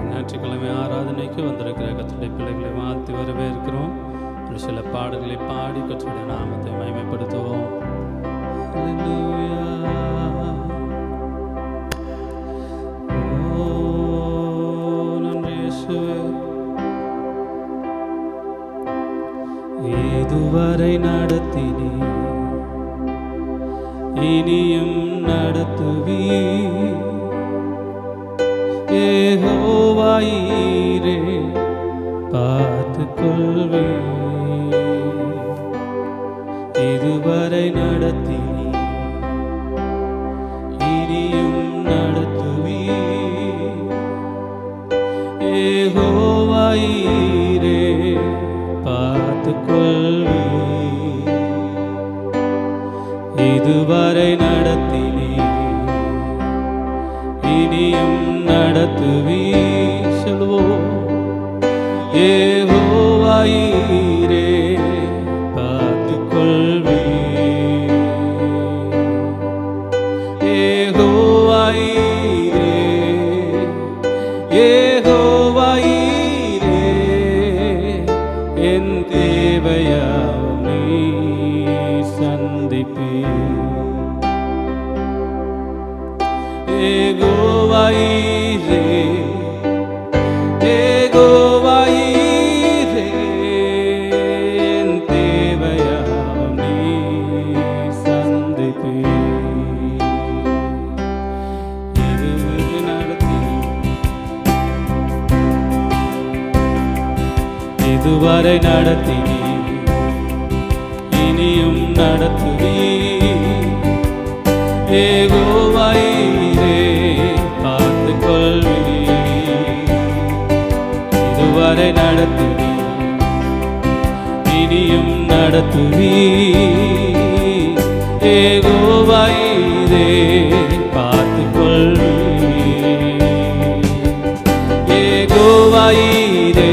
ஞாயிற்றுக்கிழமை ஆராதனைக்கு வந்திருக்கிற கத்துடைய பிள்ளைகளை வாழ்த்து வரவேற்கிறோம் ஒரு சில பாடல்களை பாடி கத்துடைய நாமத்தை மகிமைப்படுத்துவோம் Hallelujah. ஓ, நன்றி இயேசுவே. இதுவரை நடத்தினே இனியும் நடத்துவீ ஏகோவாயிரே பார்த்து கொள்வே இதுவரை நடத்தினே இனியும் நடத்துவீ ஏகோவாயிரே பார்த்து கொள்வே இதுவரை நடத்தினே இனியும் நடத்துவீ சொல்வோம் ஏகோவாயிரே பார்த்து கொள்வே ஏகோவாயிரே ஏகோவாயிரே என் தேவையாம் நீ சந்திப்பே ஏகோவாயிரே ஏகோவாயிரே என் தேவையாம் நீ சந்திப்பே இதுவரை நடத்தி இதுவரை நடத்தினே இனியும் நடத்துவீ ஏகோவாயிரே பார்த்து கொள்வீ இதுவரை நடத்துவீ இனியும் நடத்துவீ ஏகோவாயிரே பார்த்து கொள்வீ ஏகோவாயிரே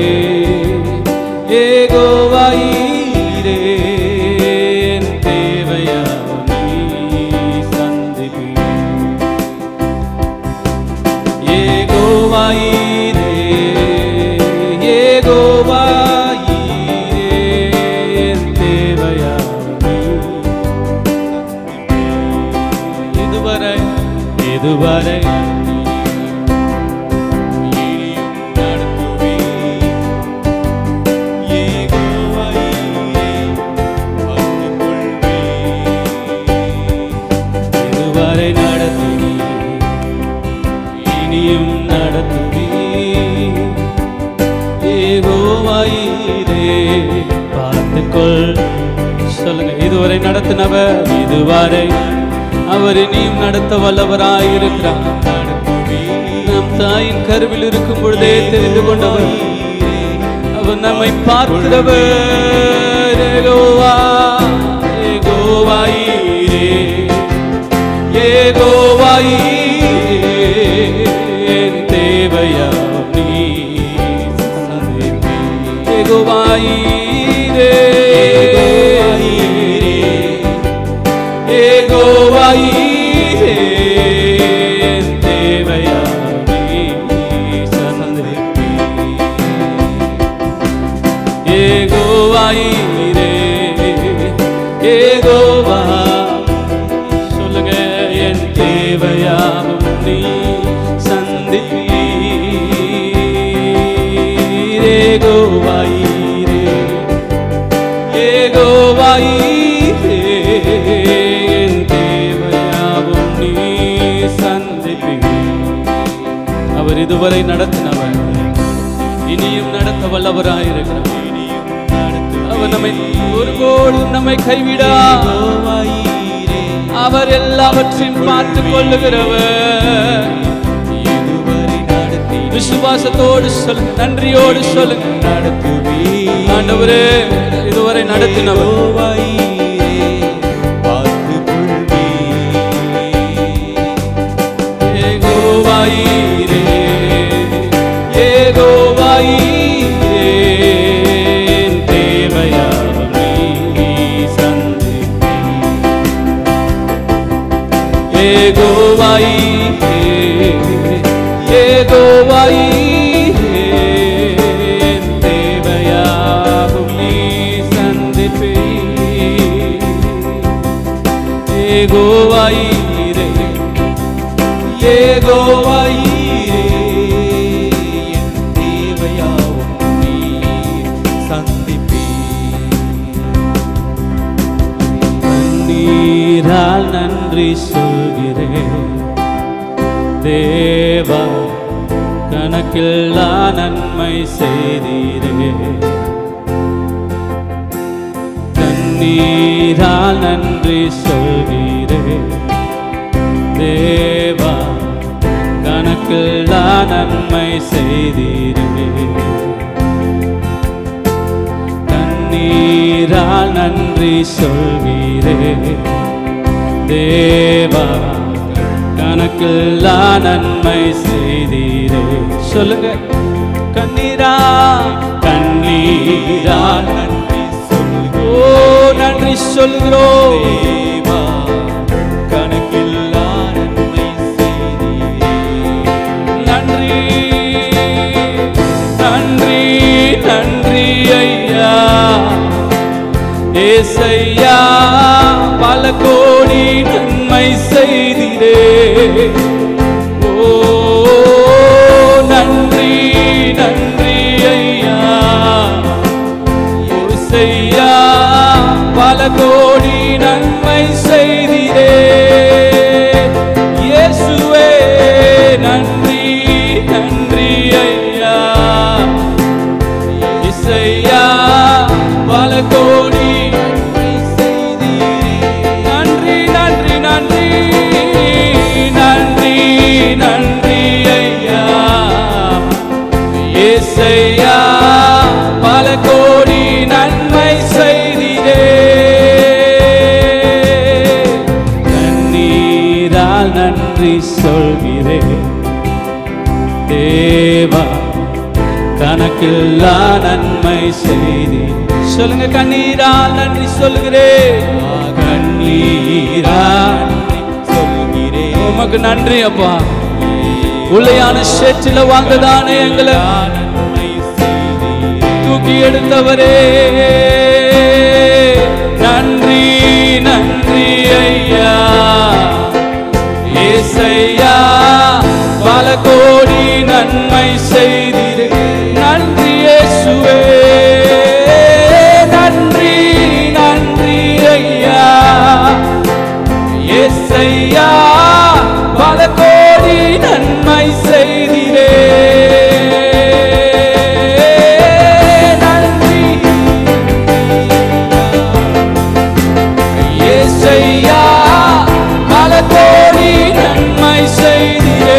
ஏகோவாயிரே என் தேவையாம் நீ சந்திப்பீ ஏகோவாயிரே ஏகோவாயிரே என் தேவையாம் நீ இதுவரை இதுவரை இனியும் நடத்துவே ஏகோவாயிரே பார்த்துக்கொள்வே. இதுவரை நடத்தினே இனியும் நடத்துவே ஏகோவாயிரே பார்த்துக்கொள் சொல்லுங்க இதுவரை நடத்தினவர் இதுவரை அவர் இனியும் நடத்த வல்லவராயிருக்கிறார் நம் தாயின் கருவில் இருக்கும் பொழுதே தெரிந்து கொண்டவர் அவர் நம்மை பார்க்கிறவர் ஏகோவா ஏகோவாயிரே ஏகோவாயிரே என் தேவையாம் நீ சந்திப்பீ. ஏகோவாயிரே ஏகோவாயிரே என் தேவையாம் நீ சந்திப்பீ. ஏகோவாயிரே ஏகோவா சொல்லுங்க என் தேவையாகும் நீ சந்திப்பீர் ஏகோவாயிரே ஏகோவாயிரே என் தேவையாகும் நீ சந்திப்பீர் அவர் இதுவரை நடத்தினவர் இனியும் நடத்த வல்லவராயிருக்கிறார் அவர் நம்மை ஒருபோதும் நம்மை கைவிடா அவர் எல்லாவற்றையும் பார்த்து கொள்ளுகிறவர் விசுவாசத்தோடு சொல் நன்றியோடு சொல்லுங்க நடத்துவி ஆண்டவரே இதுவரை நடத்தினவர் ஏகோவாயிரே ஏகோவாயிரே என் தேவையாம் நீ சந்திப்பீர். ஏகோவாயிரே ஏகோவாயிரே நன்றி சொல்கிறேன் தேவா கணக்கில்லா நன்மை செய்தீரே கண்ணீரால் நன்றி சொல்கிறேன் தேவா கணக்கில்லா நன்மை செய்தீரே கண்ணீரால் நன்றி சொல்கிறேன் தேவா கணக்கில்லா நன்மை செய்தீரே சொல்லுங்க கண்ணீரா கண்ணீரா நன்றி சொல்கிறோம் ஓ நன்றி சொல்கிறோம் தேவா கணக்கில்லா நன்மை செய்தீரே நன்றி நன்றி நன்றி ஐயா ஏசையா பல கோடி நன்மை செய்திரே ஓ நன்றி நன்றி ஐயா ஏசையா பல கோடி நன்மை செய்திரே இயேசுவே நன்றி நன்றி ஐயா இசையா பல கோடி நன்றி நன்றி நன்றி நன்றி நன்றி ஐயா இசையா பல கோடி நன்மை செய்திரே கண்ணீரால் நன்றி சொல்கிறேன் தேவா கணக்கில்லா நன்மை செய்தி சொல்லுங்க கண்ணீரால் நன்றி சொல்கிறேன் கண்ணீரால் சொல்கிறேன் உமக்கு நன்றி அப்பா உள்ளையான சேற்றில வாழ்ந்ததானே எங்களை தூக்கி எடுத்தவரே நன்றி நன்றி ஐயா ஏசையா பல கோடி நன்மை செய்திரு நன்றி இயேசுவே நன்றி நன்றி ஐயா ஏசையா பல கோடி நன்மை செய்திரே நன்றி ஏசையா பல கோடி நன்மை செய்திரே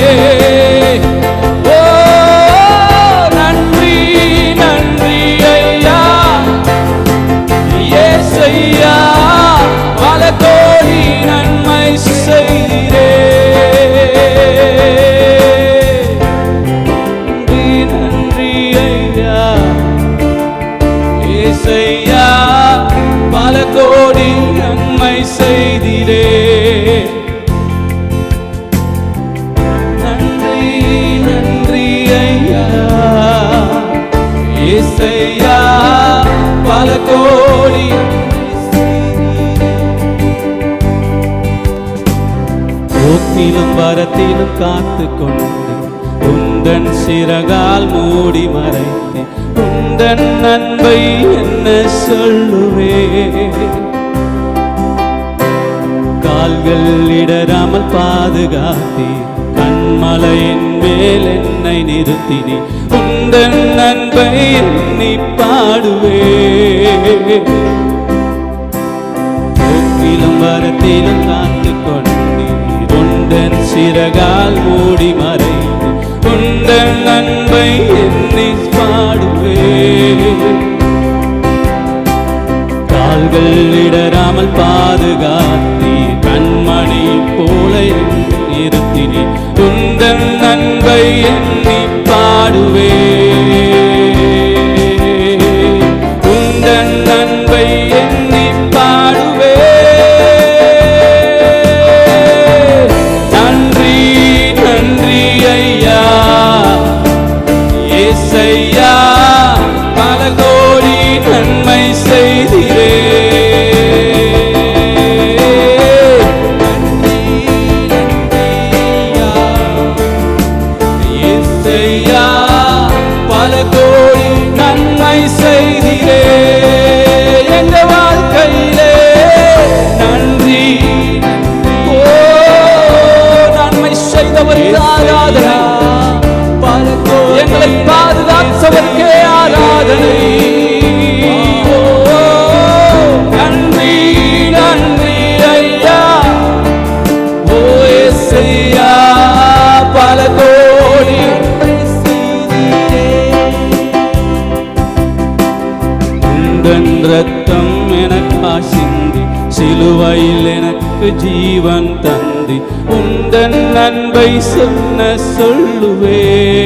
ஓ நன்றி நன்றி ஐயா ஏசையா பல கோடி நன்மை செய்திரே நன்றி நன்றி ஐயா ஏசையா பல கோடி நன்மை செய்திரே நன்றி நன்றி ஐயா ஏசையா பல கோடி போக்கிலும் வரத்திலும் காத்து கொண்டு உந்தன் சிறகால் மூடி மறைத்து உந்தன் நன்மை என்ன சொல்லுவே கால்கள் இடராமல் பாதுகாத்தி கண்மலையின் மேல் என்னை நிறுத்தினி உந்தன் நன்மை எண்ணி பாடுவே போக்கிலும் வரத்திலும் காத்து கொண்டீர் உந்தன் சிறகால் மூடி மறை உந்தன் நன்மை எண்ணி பாடுவே கால்கள் இடராமல் பாதுகாத்தி கண்மணி போல இருத்தினி உந்தன் நன்மை எண்ணி பாடுவே உந்தன் நன்மை எண்ணி பாடுவே நன்றி நன்றி ஐயா ஏசையா பல கோடி நன்மை செய்திரே ஆராதனை எங்களை பாதுகாத்தவருக்கே ஆராதனை ஓ, நன்றி நன்றி ஐயா ஓ ஏசையா பல கோடி உந்தன் ரத்தம் எனக்கா சிந்தி சிலுவையில் எனக்கு ஜீவன் தந்தி உந்தன் அன்பை சொன்ன சொல்லுவே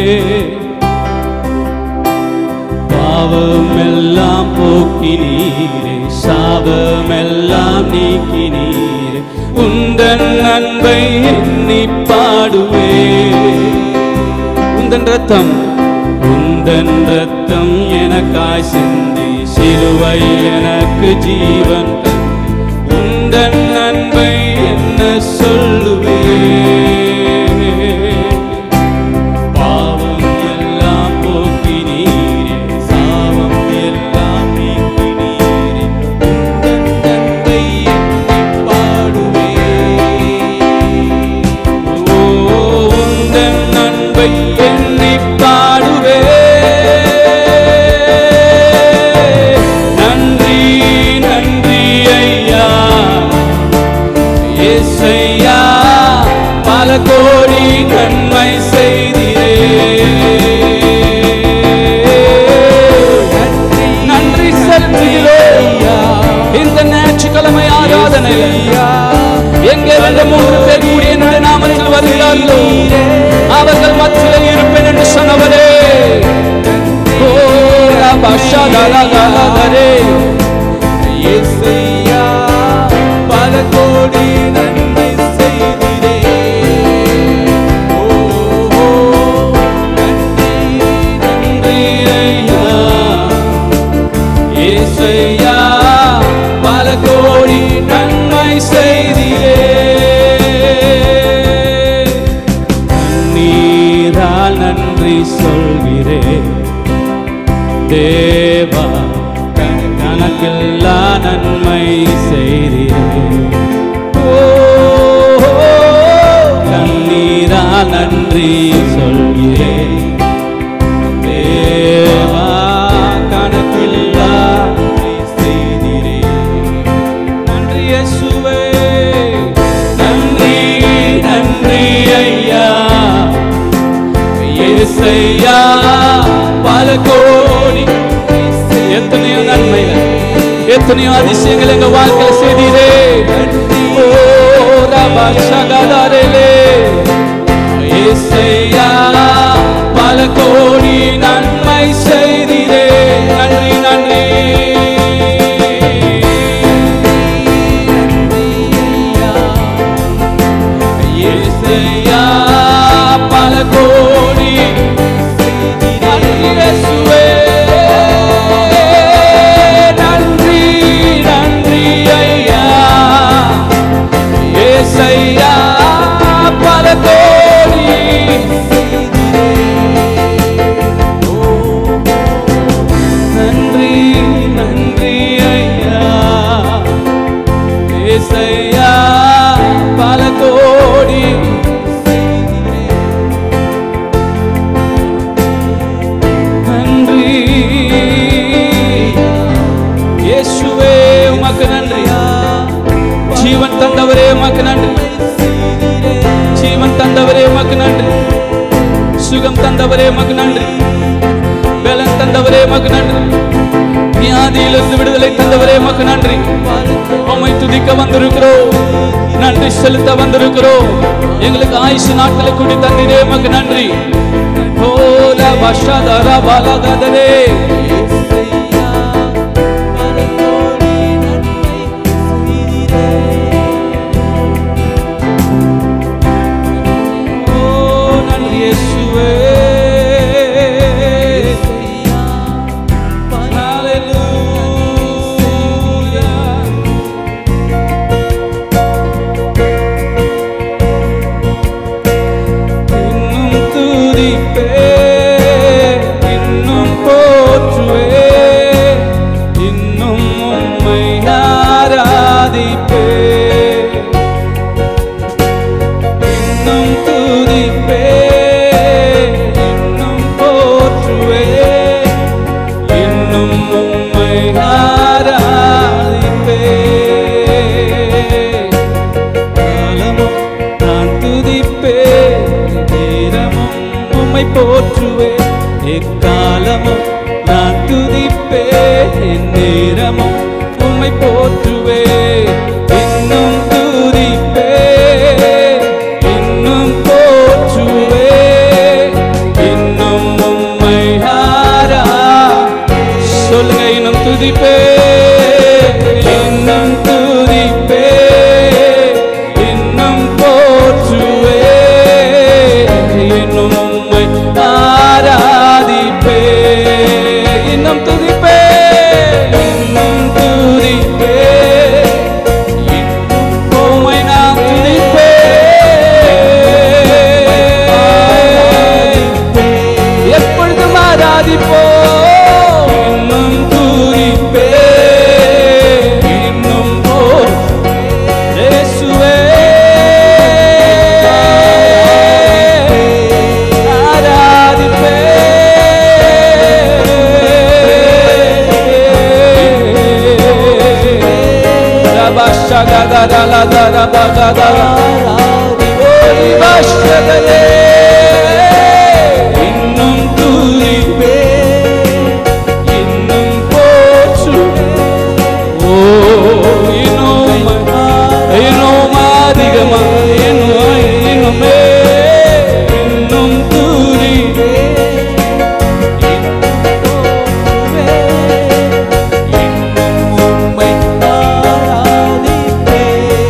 பாவமெல்லாம் போக்கினீரே சாபமெல்லாம் நீக்கினீரே உந்தன் அன்பை எண்ணி பாடுவே உந்தன் ரத்தம் உந்தன் ரத்தம் எனக்காய் சிந்தி சிலுவை எனக்கு ஜீவன் தந்து. உந்தன் அன்பை என்ன சொல்லுவே பாவம் எல்லாம் போக்கினீரே சாபம் எல்லாம் நீக்கினீரே உந்தன் அன்பை எண்ணி பாடுவே ஓ உந்தன் அன்பை எண்ணி பாடுவே நன்றி நன்றி ஐயா ஏசையா பல கோடி நன்மை செய்திரே நன்றி செலுத்துகிறோம் இந்த ஞாயிற்றுக்கிழமை ஆராதனையில் எங்கே ரெண்டு மூன்று பேர் கூடி என்னுடைய நாமத்தில் வருகிறார்களோ அவர்கள் மத்தியில் இருப்பேன் என்று சொன்னவரே ஓ ரபா ஷதலா கலதரே இயேசுயா, பல கோடி நன்மை செய்திரே. ஓ, ஓ, நன்றி, நன்றி ஐயா ஏசையா பல கோடி நன்மை செய்தியே நீரால் நன்றி சொல்கிறேன் தேவா கண- கணக்கில்லா நன்மை செய்கிறேன் ஓ கண்ணீரால் நன்றி சொல்கிறேன் தேவா கணக்கில்லா நன்மை செய்திரே நன்றி இயேசுவே நன்றி நன்றி ஐயா இயேசையா பல கோடி எத்தனையோ நன்மைகள் எத்தனையோ அதிசயங்கள் எங்க வாழ்க்கையில செய்தீரே ஓ ரபா சகதாரேலே இயேசையா பல கோடி நன்மை செய்தீரே நன்றி நன்றி இயேசையா பல கோடி நன்றி இயேசுவே நன்றி நன்றி ஐயா ஏசையா பல கோடி நன்றி நன்றி ஐயா ஏசையா பல கோடி நன்றி இயேசுவே உமக்கு நன்றி ஜீவன் தந்தவரே உமக்கு நன்றி ஜீவன் தந்தவரே உமக்கு நன்றி சுகம் தந்தவரே உமக்கு நன்றி பலன் தந்தவரே உமக்கு நன்றி வியாதியிலிருந்து விடுதலை தந்தவரே உமக்கு நன்றி உம்மை துதிக்க வந்திருக்கிறோம் நன்றி செலுத்த வந்திருக்கிறோம் எங்களுக்கு ஆயுசு நாட்களை கூடி தந்தீரே உமக்கு நன்றி ஓல பஷதர பலகதரே இயேசுயா, பல கோடி நன்மை செய்திரே. ஓ நன்றி இயேசுவே இயேசுயா, பல ஹalleluya இன்னும் துதிப்பே இன்னும் போற்றுவே இன்னும் உம்மை ஆராதிப்பே இன்னும் துதிப்பே போற்றுவேன் எக்காலமும் நான் துதிப்பேன் என் நேரமும் உம்மை போற்றுவேன் இன்னும் துதிப்பேன் இன்னும் போற்றுவேன் இன்னும் உம்மை ஆரா சொல்லுங்க இன்னும் துதிப்பே இன்னும் துதிப்பே இன்னும் போற்றுவே இன்னும் உம்மை ஆராதிப்பே இன்னும் துதிப்பே இன்னும் துதிப்பே இன்னும் உம்மை நான் துதிப்பே எப்பொழுதும் ஆராதிப்போ இன்னும் துதிப்பே இன்னும் போ இயேசுவே ஆராதிப்பே இன்னும் துதிப்பே இன்னும் போற்றுவே ஓ இன்னும் இன்னும் அதிகமா இன்னும் இன்னுமே இன்னும் துதிப்பே உம்மை ஆராதிப்பேன்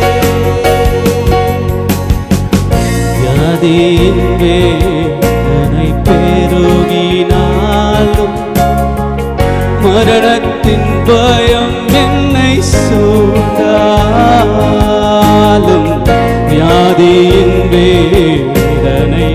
வியாதியின் வேதனை பெருகினாலும் மரணத்தின் பயம் என்னை சூழ்ந்தாலும் வியாதியின் வேதனை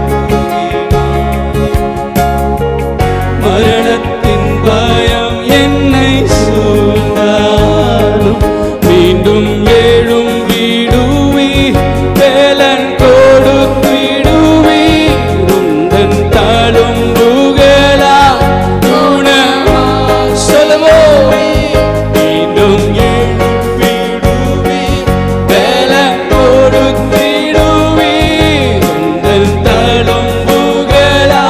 மரணத்தின் பயம் என்னை சூழ்ந்தாலும் மீண்டும் எழும் விடுவி வேலன் கொடுத்திடுவி உந்தன் தழும்புகளா குணமா சொல்லுவோ மீண்டும் எழும் விடுவி வேலன் கொடுத்திடுவி உந்தன் தழும்புகளா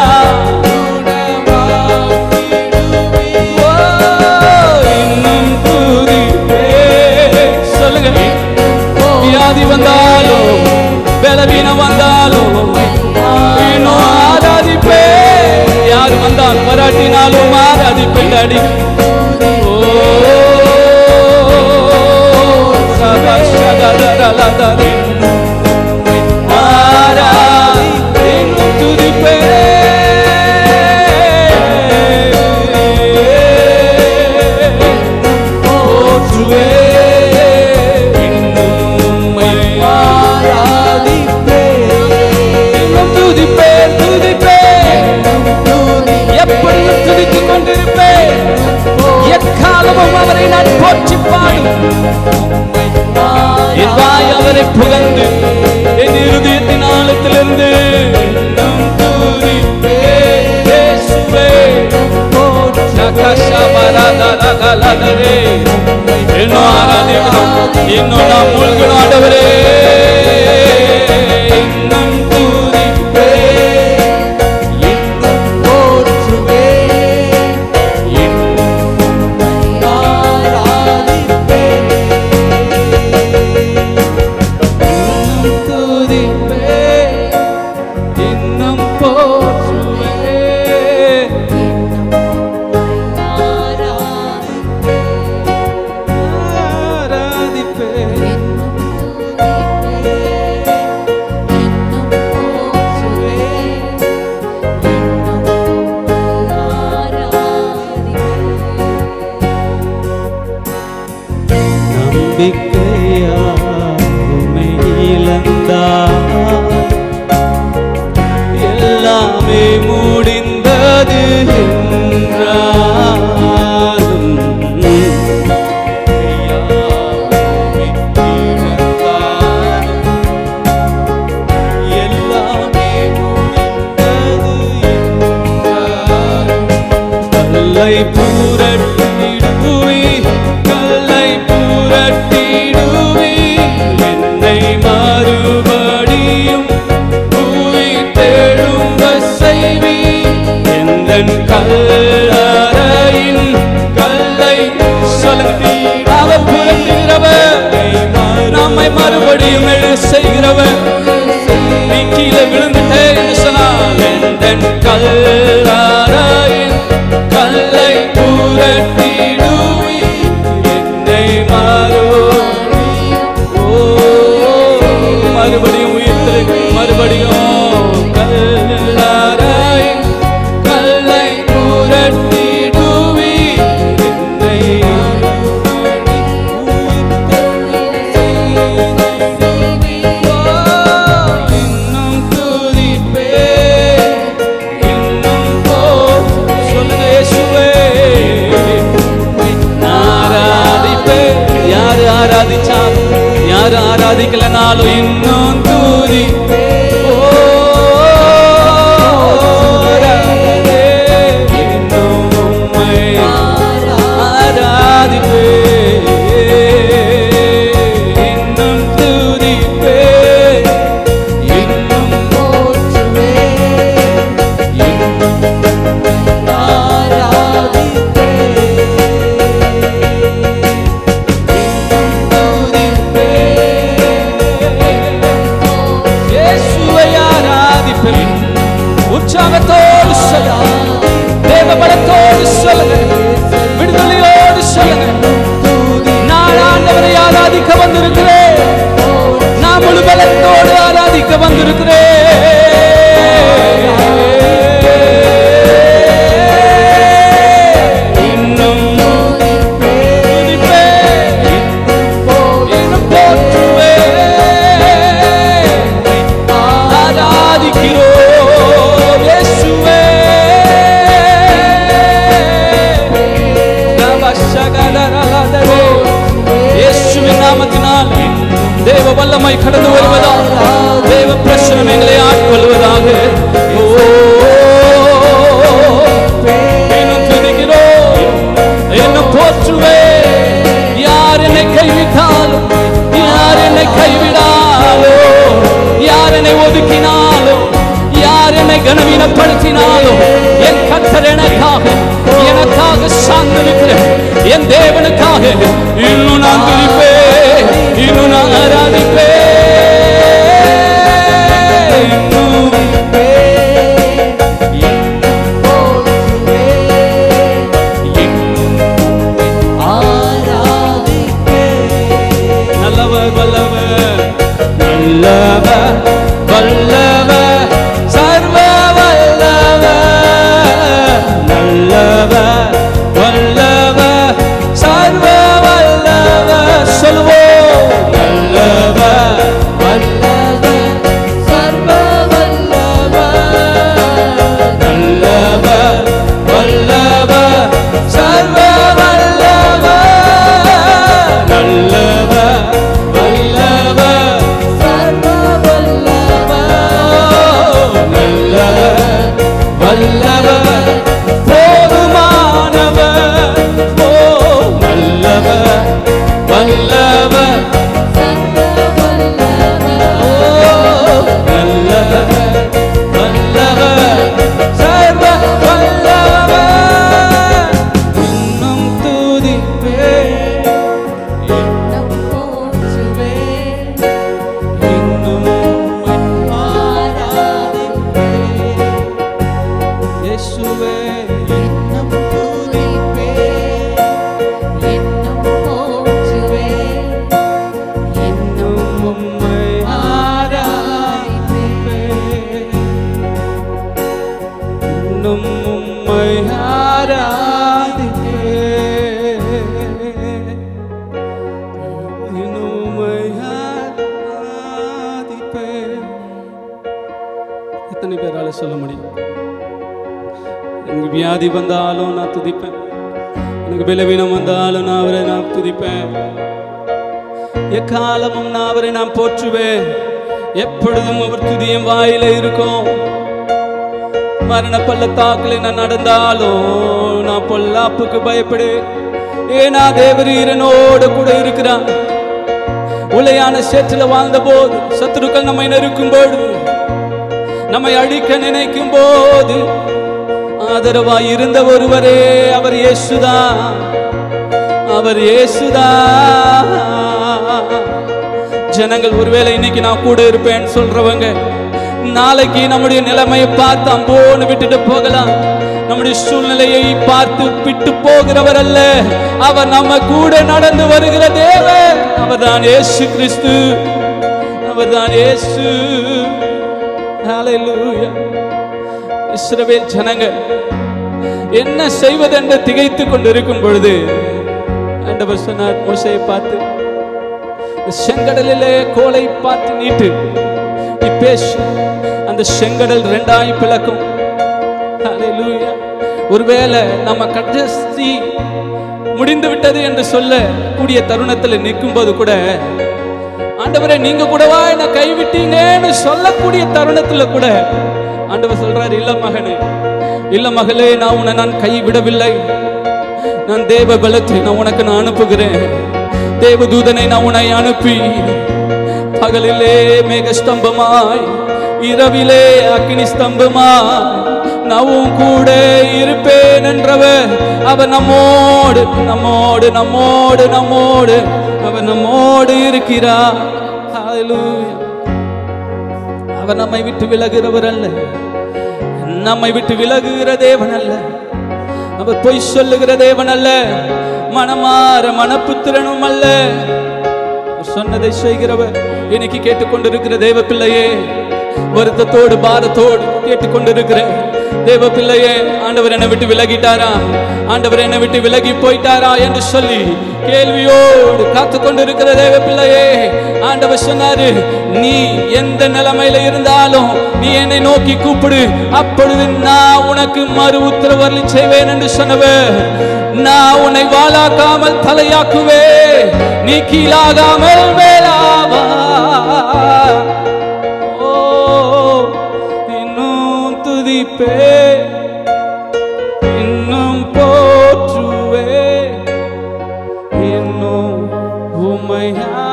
ஓ, இன்னும் துதிப்பே. சொல்லுங்க வியாதி வந்தாலும் பலவீனம் வந்தாலும் இன்னும் ஆராதிப்பே யார் வந்தாலும் வராட்டினாலும் ஆராதிப்பேன் அடி ஓ சதா சதா ஆராதி இன்னும் துதிப்பே போற்றுவே இன்னும் உம்மை இன்னும் துதிப்பேன் துதிப்பேன் எப்பொழுதும் துதித்துக் கொண்டிருப்பேன் எக்காலமும் அவரை நான் போற்றி பாடும் என் வாய் அவரை புகழ்ந்து என் இருதயத்தின் ஆழத்திலிருந்து இன்னும் துதிப்பேன் இயேசுவே. நகசபரதரகலதரே. இன்னும் ஆராதிக்கணும் இன்னும் நாம் மூழ்கணும் ஆண்டவரே இன்னும் துதிப்பேன் இன்னும் துதிப்பேன் இன்னும் போற்றுவேன் ஆராதிப்பேன் நம்பிக்கையாமை இழந்தார் எல்லாமே முடிந்தது என்றாலும் யாவை இழந்தாலும் எல்லாமே முடிந்தது என்றாலும் கல்லை புரட்டிடுவி கல்லை புரட்டிடுவி என்னை மறுபடியும் உயிர் தேடும் கல்லறையின் கல்லை சொல்லுங்க அவர் புரட்டுகிறவர் நம்மை மறுபடியும் எழு செய்கிறவர் நீ கீழே விழுந்துட்டே என்று சொன்னால் எந்தன் கல்லறையின் கல்லை புரட்டிடுவி என்னை மறுபடியும் ஓ மறுபடியும் உயிர்த்து மறுபடியும் கல்லறையின் கல்லை புரட்டிடுவி என்னை இன்னும் துதிப்பே இன்னும் போ சொல்லுங்க இயேசுவே ஆராதிப்பே யாரு ஆராதிச்சாலும் யாரு ஆராதிக்கலனாலும் இன்னும் துதிப்பே ஓ ஆராதே, இன்னும் உம்மை ஆராதிப்பே இன்னும் துதிப்பே இன்னும் இயேசுவை ஆராதிப்பேன் உற்சாகத்தோடு சொல்லுங்க தேவ பலத்தோடு சொல்லுங்க விடுதலையோடு சொல்லுங்க நான் ஆண்டவரை ஆராதிக்க வந்திருக்கிறேன் நான் முழு பலத்தோடு ஆராதிக்க வந்திருக்கிறேன் இன்னும் துதிப்பேன் இன்னும் போற்றுவேன் ஆராதிக்கிறோம் இயேசுவே நமஸ்கரலதரே. இயேசுவின் நாமத்தினால் தேவ வல்லமை கடந்து வருவதாக தேவ பிரசனம் எங்களை ஆட்கொள்வதாக ஓ, இன்னும் துதிக்கிறோம் இன்னும் போற்றுவேன் யார் என்னை கைவிட்டாலும் யார் என்னை கைவிடாலோ யார் என்னை ஒதுக்கினாலோ யார் என்னை கனவீனப்படுத்தினாலோ என் கத்தர் எனக்காக எனக்காக சார்ந்திருக்கிறேன் என் தேவனுக்காக இன்னும் நான் துதிப்பேன் இன்னும் நான் ஆராதிப்பேன் இன்னும் நல்லவர் வல்லவர் நல்லவர் வல்லவர் சர்வ வல்லவர் நல்லவர் வல்லவர் சர்வ வல்லவர் சொல்லுவோம் நல்லவர் நல்லவர் வல்லவர் சர்வ வல்லவர் நல்லவர் வல்லவர் நல்லவர் வல்லவர் போதுமானவர் ஓ நல்லவர் வல்லவர் ஓ நல்லவர் வல்லவர் சர்வ வல்லவர் இன்னும் துதிப்பேன் இன்னும் இயேசுவே இன்னும் உம்மை ஆராதிப்பேன் இன்னும் உம்மை ஆராதிப்பேன் இன்னும் உம்மை ஆராதிப்பேன் எத்தனை பேரால சொல்ல முடியும் எனக்கு வியாதி வந்தாலும் நான் துதிப்பேன் எனக்கு பலவீனம் வந்தாலும் நான் அவரை நான் துதிப்பேன் எக்காலமும் நான் அவரை நான் போற்றுவேன் எப்பொழுதும் அவர் துதியும் வாயில இருக்கும் மரண பள்ளத்தாக்கில் நான் நடந்தாலும் நான் பொல்லாப்புக்கு பயப்படு ஏனா தேவரீரனோடு கூட இருக்கிறான் உலையான சேற்றில் வாழ்ந்த போது சத்துருக்கள் நம்மை நெருக்கும் போது நம்மை அழிக்க நினைக்கும் போது ஆதரவாய் இருந்த ஒருவரே அவர் இயேசுதான் அவர் இயேசுதான் ஜனங்கள் ஒருவேளை இன்னைக்கு நான் கூட இருப்பேன்னு சொல்றவங்க நாளைக்கு நம்முடைய நிலைமையை பார்த்து அம்போன்னு விட்டுட்டு போகலாம் நம்முடைய சூழ்நிலையை பார்த்து விட்டு போகிறவர் அல்ல அவர் நம்ம கூட நடந்து வருகிற தேவன் அவர்தான் இயேசு கிறிஸ்து அவர்தான் இயேசு ஹalleluya இஸ்ரவேல் ஜனங்கள் என்ன செய்வதென்று திகைத்துக் கொண்டிருக்கும் பொழுது ஆண்டவர் சொன்னார் மோசையை பார்த்து இந்த செங்கடலிலே கோலை பார்த்து நீட்டு நீ பேசு அந்த செங்கடல் ரெண்டாய் பிளக்கும் ஹalleluya ஒருவேளை நம்ம கடைசி முடிந்து விட்டது என்று சொல்ல கூடிய தருணத்தில் நிற்கும்போது கூட ஆண்டவரே நீங்க கூடவா என்ன கைவிட்டீங்கன்னு சொல்லக்கூடிய தருணத்துல கூட ஆண்டவர் சொல்றாரு இல்ல மகனே இல்ல மகளே நான் உன்னை நான் கைவிடவில்லை நான் தேவ பலத்தை நான் உனக்கு நான் அனுப்புகிறேன் தேவ தூதனை நான் உன்னை அனுப்பி பகலிலே மேக ஸ்தம்பமாய் இரவிலே அக்கினி ஸ்தம்பமாய் நான் உன் கூட இருப்பேன் என்றவர் அவர் நம்மோடு நம்மோடு நம்மோடு நம்மோடு அவர் நம்மோடு இருக்கிறார் Hallelujah. அவர் நம்மை விட்டு விலகுகிறவர் அல்ல நம்மை விட்டு விலகுகிற தேவன் அல்ல அவர் பொய் சொல்லுகிற தேவன் அல்ல மனமாற மனப்புத்திரனும் அல்ல அவர் சொன்னதை செய்கிறவர் இன்னைக்கு கேட்டுக்கொண்டிருக்கிற தேவ பிள்ளையே வருத்தத்தோடு பாரத்தோடு கேட்டுக்கொண்டிருக்கிற தேவ பிள்ளையே ஆண்டவர் என்னை விட்டு விலகிட்டாரா ஆண்டவர் என்னை விட்டு விலகி போயிட்டாரா என்று சொல்லி கேள்வியோடு காத்து கொண்டிருக்கிற தேவ பிள்ளையே ஆண்டவர் சொன்னாரு நீ எந்த நிலைமையில இருந்தாலும் நீ என்னை நோக்கி கூப்பிடு அப்பொழுது நான் உனக்கு மறு உத்தரவரலி செய்வேன் என்று சொன்னவர் நான் உன்னை வாளாக்காமல் தலையாக்குவே நீ கீழாகாமல் மேலாவா ஓ இன்னும் துதிப்பே இன்னும் போற்றுவே இன்னும் உம்மை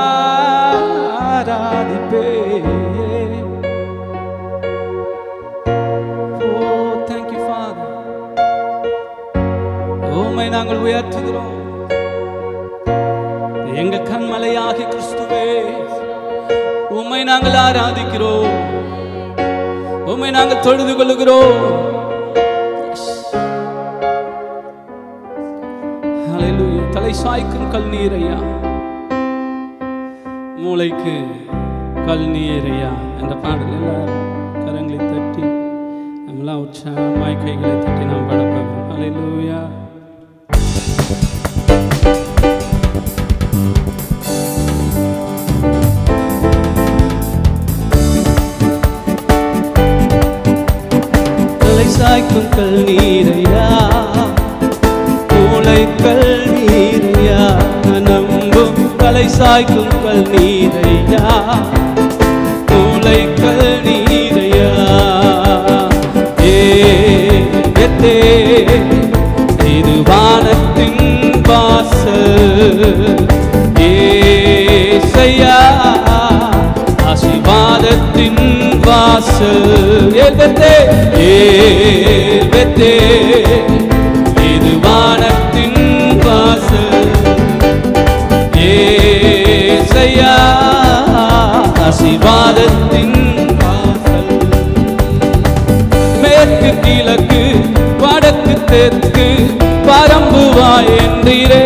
ஆராதிப்பே ஓ தேங்க்யூ ஃபாதர் உம்மை நாங்கள் உயர்த்துகிறோம் எங்க கண்மலையாகி கிறிஸ்துவே உம்மை நாங்கள் ஆராதிக்கிறோம் உம்மை நாங்கள் தொழுது கொள்ளுகிறோம் Hallelujah. தலை சாய்க்கும் கல் நீரையா மூளைக்கு கல் நீரையா என்ற பாடல் எல்லாரும் கரங்களை தட்டி நம்மளாம் உற்சாகமாய் கைகளை தட்டி நாம் படப்போம் Hallelujah. தலை சாய்க்கும் கல் நீரையா மூளை கல் நீரையா நம்பும் தலை சாய்க்கும் கல் நீரையா மூளை கல் நீரையா ஏ எத்தே இது வானத்தின் வாசல் ஏசையா ஆசீர்வாதத்தின் வாசல் ஏகத்தே ஏகத்தே இது வானத்தின் வாசல் ஏசையா ஆசீர்வாதத்தின் வாசல் மேற்கு கிழக்கு வடக்கு தெற்கு பரம்புவாய் என்றீரே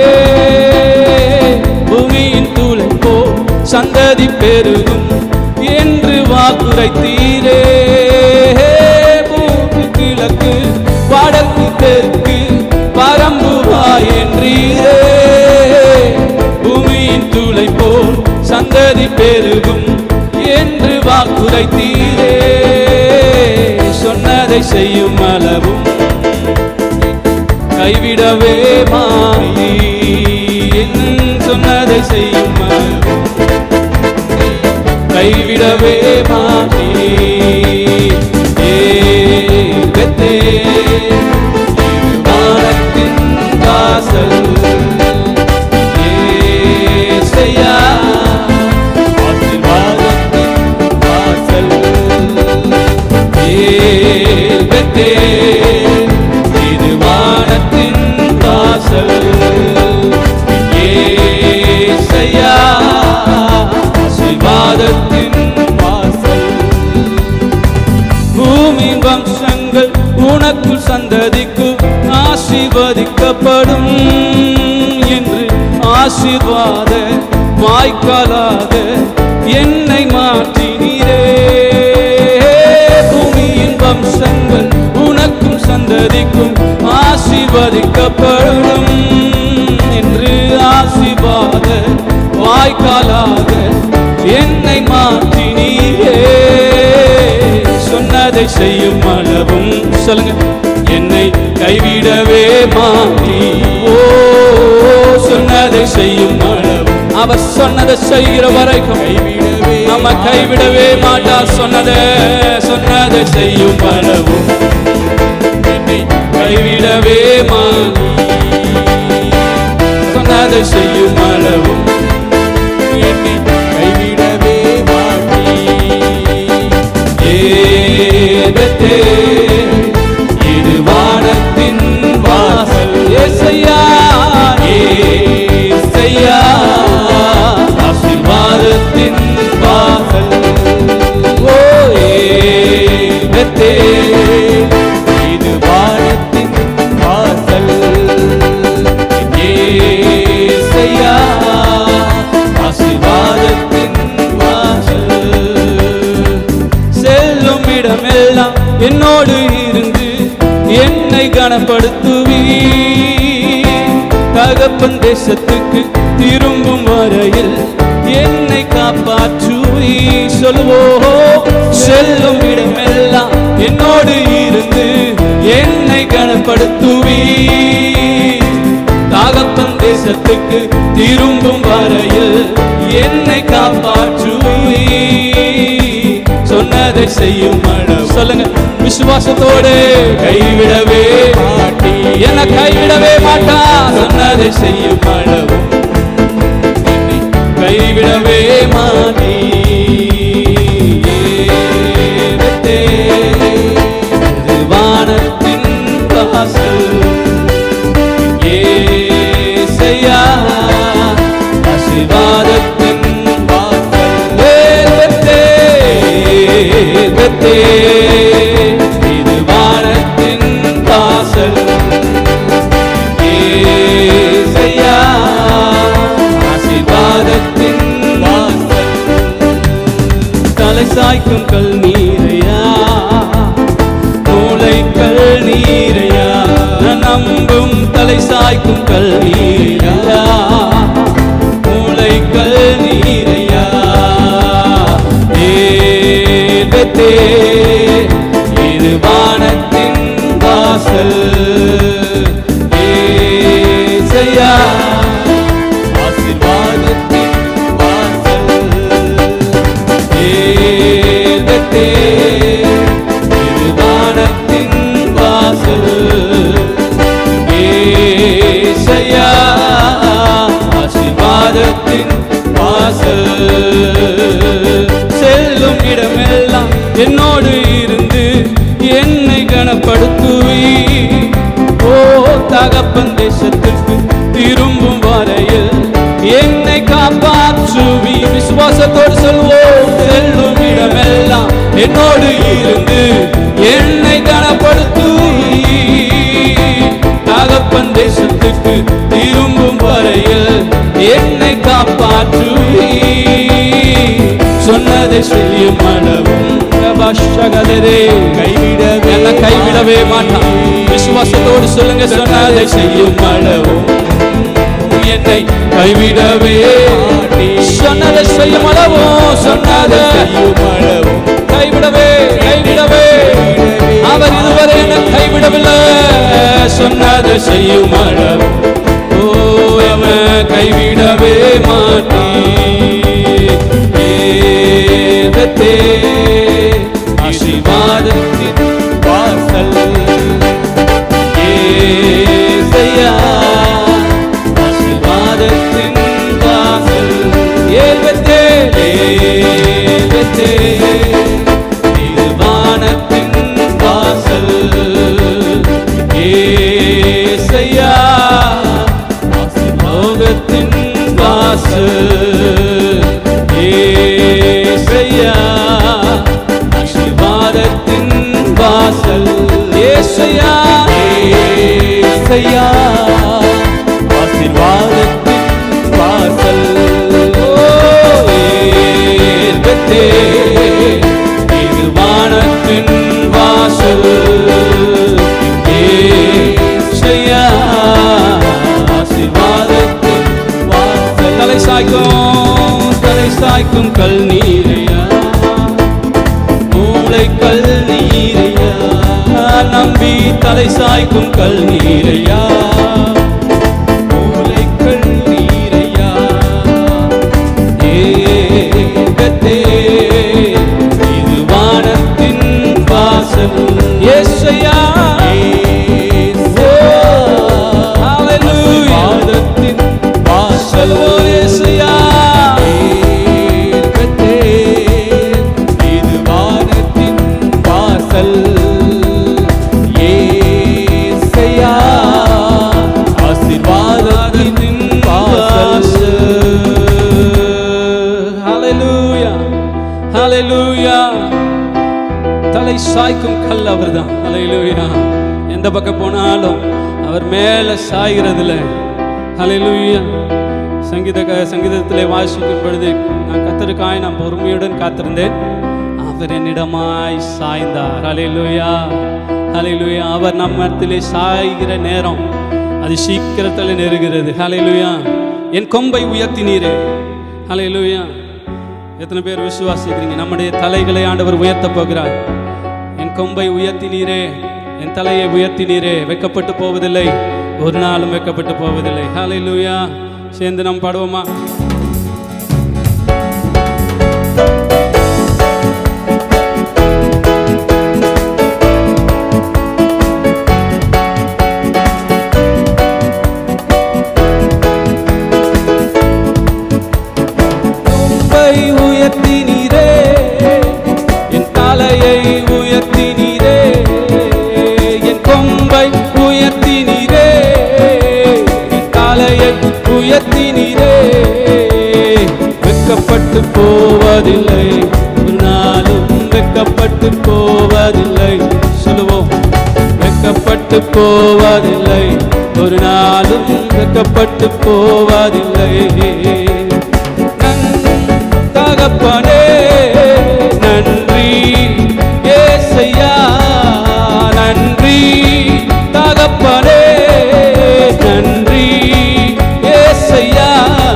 பூமியின் தூளை போ சந்ததி பெருகும் என்று வாக்குரைத்தீரே பூமி கிழக்கு வடக்கு தெற்கு பரம்புவாய் என்றீரே பூமியின் தூளை போல் சந்ததி பெருகும் என்று வாக்குரைத்தீரே சொன்னதை செய்யும் அளவும் கைவிடவே மாயி சொன்னதை செய்யும் அளவும் கைவிடவே மாட்டே ஏகத்தே வானத்தின் வாசல் ஏசையா ஆசீர்வாதத்தின் வாசல் ஏகத்தே உனக்கும் சந்ததிக்கும் ஆசீர்வதிக்கப்படும் என்று ஆசீர்வாத வாய்க்காலாக என்னை மாற்றினீரே பூமியின் வம்சங்கள் உனக்கும் சந்ததிக்கும் ஆசீர்வதிக்கப்படும் என்று ஆசீர்வாத வாய்க்காலாக என்னை மாற்றினீரே சொன்னதை செய்யும் அளவும் சொல்லுங்க என்னை கைவிடவே மாட்டி ஓ சொன்னதை செய்யும் அளவும் அவர் சொன்னதை செய்கிற வரைக்கும் கைவிடவே நம்ம கைவிடவே மாட்டார் சொன்னதை சொன்னதை செய்யும் அளவும் என்னை கைவிடவே மாட்டி சொன்னதை செய்யும் அளவும் என்னை கைவிடவே மாட்டி ஏதத்தே இது வானத்தின் வாசல் ஏசையா ஏசையா ஆசீர்வாதத்தின் வாசல் ஓ ஏதத்தே இது வானத்தின் வாசல் ஏசையா ஆசீர்வாதத்தின் வாசல் செல்லும் இடமெல்லாம் என்னோடு இருந்து என்னை கனப்படுத்துவீ தகப்பன் தேசத்துக்கு திரும்பும் வரையில் என்னை காப்பாற்றுவீ சொல்லுவோ செல்லும் இடமெல்லாம் என்னோடு இருந்து என்னை கனப்படுத்துவீ தாகப்பன் தேசத்துக்கு திரும்பும் வரையில் என்னை காப்பாற்றுவீ சொன்னதை செய்யும் மனம் சொல்லுங்க விசுவாசத்தோடு கைவிடவே மாட்டி என்ன கைவிடவே மாட்டா சொன்னதை செய்யும் மனவும் என்னை கைவிடவே மாட்டி ஏதத்தே, இது வானத்தின் வாசல் ஏசையா ஆசீர்வாதத்தின் வாசல் வேதத்தே, வேதத்தே, இது வானத்தின் வாசல் ஏசையா ஆசீர்வாதத்தின் வாசல் தலை சாய்க்கும் கல் நீரையா மூளை கல் நீரையா நான் நம்பும் தலை சாய்க்கும் கல் நீரையா மூளை கல் நீரையா ஏதத்தே இது வானத்தின் வாசல் ஏசையா ஆசீர்வாதத்தின் வாசல் ஏதத்தே இது வானத்தின் வாசல் ஏசையா ஆசீர்வாதத்தின் வாசல் செல்லும் இடமெல்லாம் என்னோடு இருந்து என்னை கனப்படுத்துவி ஓ தகப்பன் தேசத்திற்கு திரும்பும் வரையில் என்னை காப்பாற்றுவி விசுவாசத்தோடு சொல்வோம் செல்லும் இடமெல்லாம் என்னோடு இருந்து என்னை கனப்படுத்துவி தகப்பன் தேசத்துக்கு திரும்பும் வரையில் என்னை காப்பாற்றுவி சொன்னதை செய்யும் அளவும் கபாஷகதரே கைவிடவே என்ன கைவிடவே மாட்டான் விசுவாசத்தோடு சொல்லுங்க சொன்னதை செய்யும் அளவும் என்னை கைவிடவே மாட்டி. சொன்னதை செய்யும் அளவும் சொன்னதை செய்யும் அளவும் கைவிடவே கைவிடவே அவர் இதுவரை என்னை கைவிடவில்லை சொன்னதை செய்யும் அளவும் ஓ எம கைவிடவே மாட்டே ஏதத்தே ஆசீர்வாதத்தின் வாசல் ஏசையா ஆசீர்வாதத்தின் வாசல் ஏதத்தே ஏதத்தே இது வானத்தின் வாசல் ஏசையா லோகத்தின் வாசல் ஏசையா ஏசையா ஆசீர்வாதத்தின் வாசல் ஏற்பத்தே இது வானத்தின் வாசல் ஏசையா ஆசீர்வாதத்தின் வாசல் தலை சாய்க்கும் தலை சாய்க்கும் கல் நீரையா மூளை கல் நீரையா நம்பி தலை சாய்க்கும் கல் நீரையா மூளை கல் நீரையா ஏகத்தே இது வானத்தின் வாசல் ஏசையா ஆசீர்வாதத்தின் வாசல் ஏசையா ஏகத்தே இது வானத்தின் வாசல் ஏசையா ஆசீர்வாதத்தின் வாசல் ஹalleluya ஹalleluya தலை சாய்க்கும் கல் அவர்தான் ஹalleluya எந்த பக்கம் போனாலும் அவர் மேல சாய்கிறதுல ஹalleluya சங்கீத சங்கீதத்திலே வாசிக்கும் பொழுது நான் கத்தருக்காய் நான் பொறுமையுடன் காத்திருந்தேன் அவர் என்னிடமாய் சாய்ந்தார் ஹalleluya ஹalleluya அவர் நம்மத்திலே சாய்கிற நேரம் அது சீக்கிரத்தில் நெருகிறது ஹalleluya என் கொம்பை உயர்த்தினீரே ஹalleluya எத்தனை பேர் விசுவாசிக்கிறீங்க நம்முடைய தலைகளை ஆண்டவர் உயர்த்த போகிறார் என் கொம்பை உயர்த்தினீரே என் தலையை உயர்த்தினீரே வெக்கப்பட்டு போவதில்லை ஒரு நாளும் வெக்கப்பட்டு போவதில்லை ஹalleluya சேர்ந்து நாம் பாடுவோமா கொம்பை உயர்த்தினீரே என் தலையை உயர்த்தினீரே என் கொம்பை உயர்த்தினீரே என் தலையை உயர்த்தினீரே வெக்கப்பட்டு போவதில்லை ஒரு நாளும் வெக்கப்பட்டு போவதில்லை சொல்லுவோம் வெக்கப்பட்டு போவதில்லை ஒரு நாளும் வெக்கப்பட்டு போவதில்லை நன் தகப்பனே நன்றி ஏசையா நன்றி தகப்பனே நன்றி ஏசையா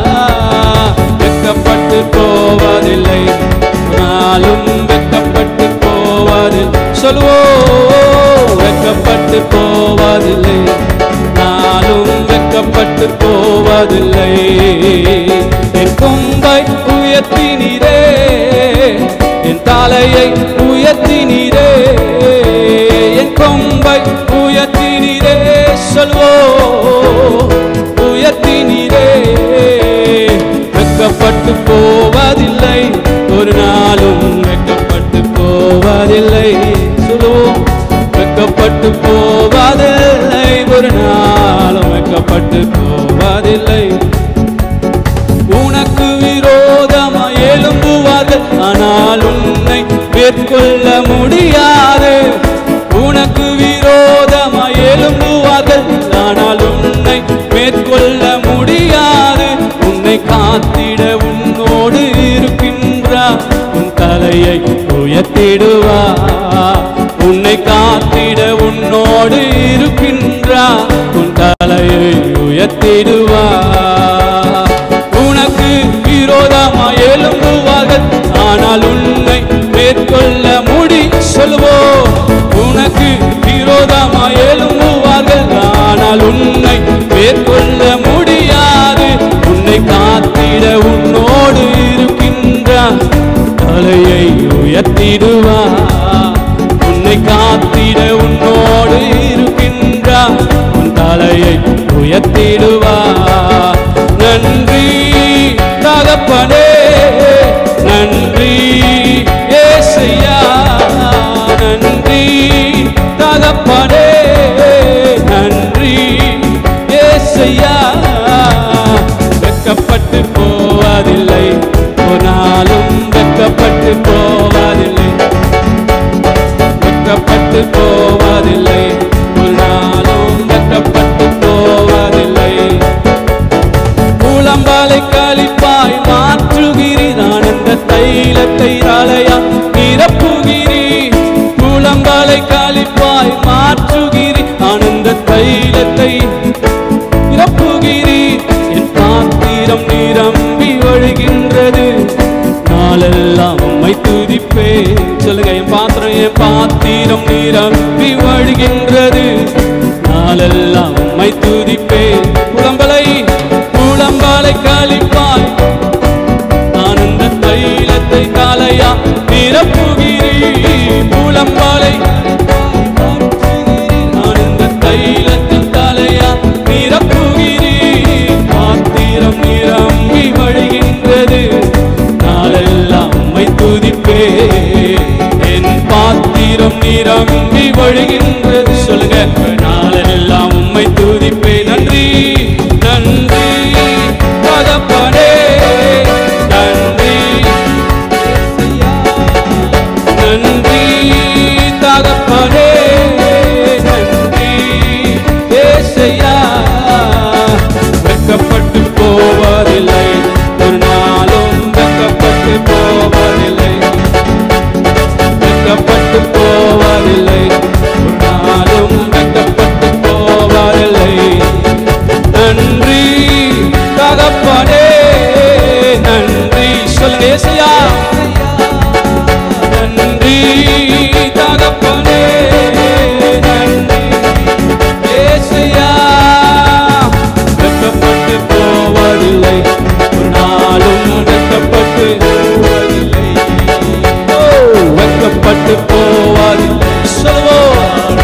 வெக்கப்பட்டு போவதில்லை ஒரு நாளும் வெக்கப்பட்டு போவதில்லை சொல்லுவோம் வெக்கப்பட்டு போவதில்லை நாளும் வெக்கப்பட்டு போவதில்லை என் கொம்பை உயர்த்தினீரே என் தலையை உயர்த்தினீரே என் கொம்பை உயர்த்தினீரே சொல்வோ உயர்த்தினீரே வெக்கப்பட்டு போவதில்லை ஒரு நாளும் வெக்கப்பட்டு போவதில்லை சொல்லுவோம் வெக்கப்பட்டு போவதில்லை ஒரு நாளும் வெக்கப்பட்டு போவதில்லை உனக்கு விரோதமாய் எழும்புவார்கள் ஆனால் உன்னை மேற்கொள்ள முடியாது உனக்கு விரோதமாய் எழும்புவார்கள் ஆனால் உன்னை மேற்கொள்ள முடியாது உன்னை காத்திட உன்னோடு இருக்கின்றார் உன் தலையை உயர்த்திடுவா உன்னை காத்திட உன்னோடு இருக்கின்றார் உன் தலையை உயர்த்திடுவா உனக்கு விரோதமாய் எழும்புவார்கள் ஆனால் உன்னை மேற்கொள்ள முடி சொல்லுவோம் உனக்கு விரோதமாய் எழும்புவார்கள் ஆனால் உன்னை மேற்கொள்ள முடியாது உன்னை காத்திட உன்னோடு இருக்கின்றான் தலையை உயர்த்திடுவா உன்னை காத்திட உன்னோடு இருக்கின்றான் உன் தலையை உயர்த்திடுவா நன்றி தகப்பனே நன்றி ஏசையா நன்றி தகப்பனே நன்றி ஏசையா வெக்கப்பட்டு போவதில்லை ஒரு நாளும் வெக்கப்பட்டு போவதில்லை வெக்கப்பட்டு போவதில்லை ஒரு நாளும் வெக்கப்பட்டு என் பாத்திரம் நிரம்பி வழிகின்றது நாளெல்லாம் உம்மை துதிப்பேன் புலம்பலை புலம்பலை கழிப்பாய் ஆனந்த தைலத்தை காலையா நிரப்புகிறீர் புலம்பலை ஆனந்த தைலத்தை காலையா நிரப்புகிறீர் பாத்திரம் நிரம்பி வழிகின்றது நாளெல்லாம் உம்மை துதிப்பே என் பாத்திரம் நிரம்பி வழிகின்றது சொல்லுங்க நாளெல்லாம் உம்மை துதிப்பே நன்றி நன்றி தகப்பனே நன்றி நன்றி தகப்பனே நன்றி ஏசையா வெக்கப்பட்டு போவதில்லை ஒரு நாளும் வெக்கப்பட்டு போவதில்லை வெக்கப்பட்டு போவதில்லை ஒரு நாளும் வெக்கப்பட்டு போவதில்லை நன்றி தகப்பனே நன்றி சொல்லுங்க ஏசையா நன்றி தகப்பனே நன்றி ஏசையா வெக்கப்பட்டு போவதில்லை ஒரு நாளும் வெக்கப்பட்டு போவதில்லை ஓ, வெக்கப்பட்டு போவதில்லை சொல்லுவோம்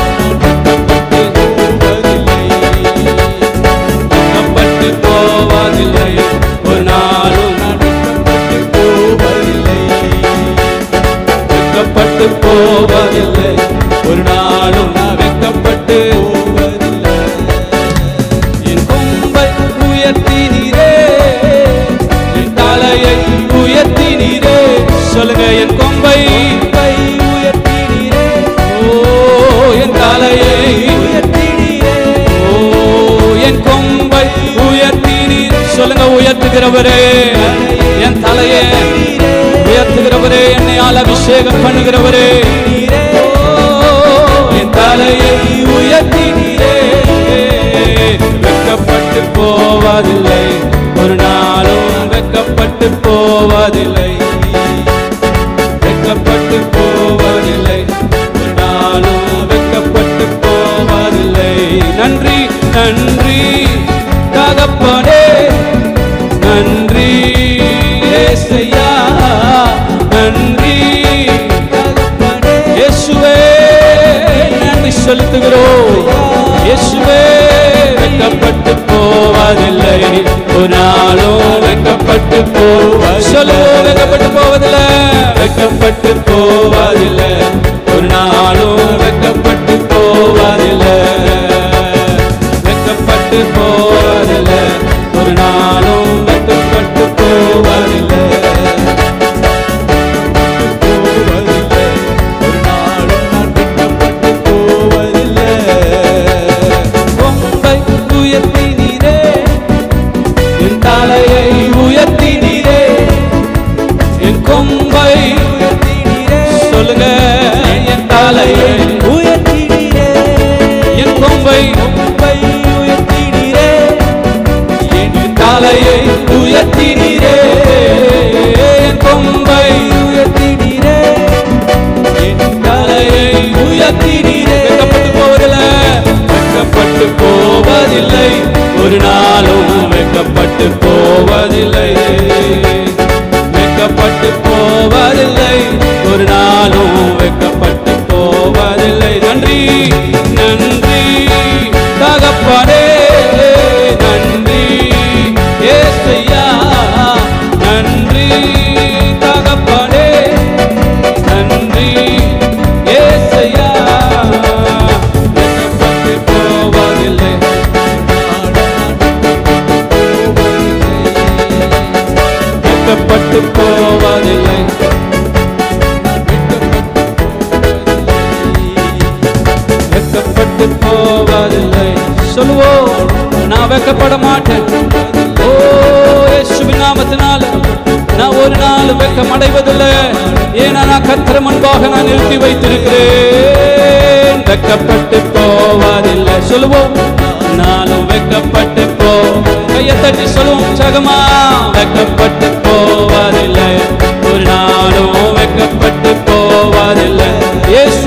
வெக்கப்பட்டு போவதில்லை ஒரு நாளும் வெக்கப்பட்டு போவதில்லை ஒரு நாளும் வெக்கப்பட்டு என் கொம்பை உயர்த்தினீரே என் தலையை உயர்த்தினீரே சொல்லுங்க என் கொம்பை உயர்த்தினீரே ஓ என் தலையை உயர்த்தினீரே ஓ என் கொம்பை உயர்த்தினீர் சொல்லுங்க உயர்த்துகிறவரே என் தலையை உயர்த்துகிறவரே என்னையால் அபிஷேகம் பண்ணுகிறவரே ஓ, என் தலையை உயர்த்தினீரே வெக்கப்பட்டு போவதில்லை ஒரு நாளும் வெக்கப்பட்டு போவதில்லை வெக்கப்பட்டு போவதில்லை ஒரு நாளும் வெக்கப்பட்டு போவதில்லை நன்றி நன்றி தகப்பனே நன்றி ஏசையா நன்றி இயேசுவே நன்றி செலுத்துகிறோம் இயேசுவே வெக்கப்பட்டு போவதில்லை ஒரு நாளும் வெக்கப்பட்டு போவ சொல்லுவோம் வெக்கப்பட்டு போவதில்லை வெக்கப்பட்டு போவதில்லை ஒரு நாளும் வெக்கப்பட்டு போவதில்லை வெக்கப்பட்டு போவதில்லை ஒரு நாளும் வெக்கப்பட்டு போவதில்லை போவதில்லை ஒரு நாளும் நான் வெட்கப்பட்டு போவதில்லை கொம்பை உயர்த்தினீரே என் தலையை உயர்த்தினீரே என் கொம்பை உயர்த்தினீரே சொல்லுங்க என் தலையை உயர்த்தினீரே என் கொம்பை கொம்பை உயர்த்தினீரே என் தலையை உயர்த்தினீரே என் கொம்பை உயர்த்தினீரே என் தலையை உயர்த்தினீரே வெட்கப்பட்டு போவதில்லை வெட்கப்பட்டு போவதில்லை ஒரு நாளும் வெட்கப்பட்டு போவதில்லை வெட்கப்பட்டு போவதில்லை ஒரு நாளும் வெட்கப்பட்டு போவதில்லை நன்றி நன்றி தகப்பனே நன்றி ஏசையா நன்றி தகப்பனே நன்றி ஏசையா வெட்கப்பட்டு போவதில்லை வெட்கப்பட்டு போவதில்லை வெட்கப்பட்டு போவதில்லை சொல்லுவோம் நான் வெட்கப்பட மாட்டேன் ஓ இயேசுவின் நாமத்தினால நான் ஒரு நாள் வெட்கம் அடைவதில்லை ஏன்னா நான் கத்திர முன்பாக நான் நிறுத்தி வைத்திருக்கிறேன் வெட்கப்பட்டு போவதில்லை சொல்லுவோம் நானும் வெட்கப்பட்டு போ கையை தட்டி சொல்லுவோம் சகமா வெட்கப்பட்டு போவதில்லை ஒரு நாளும் வெட்கப்பட்டு போவதில்லை இயேசு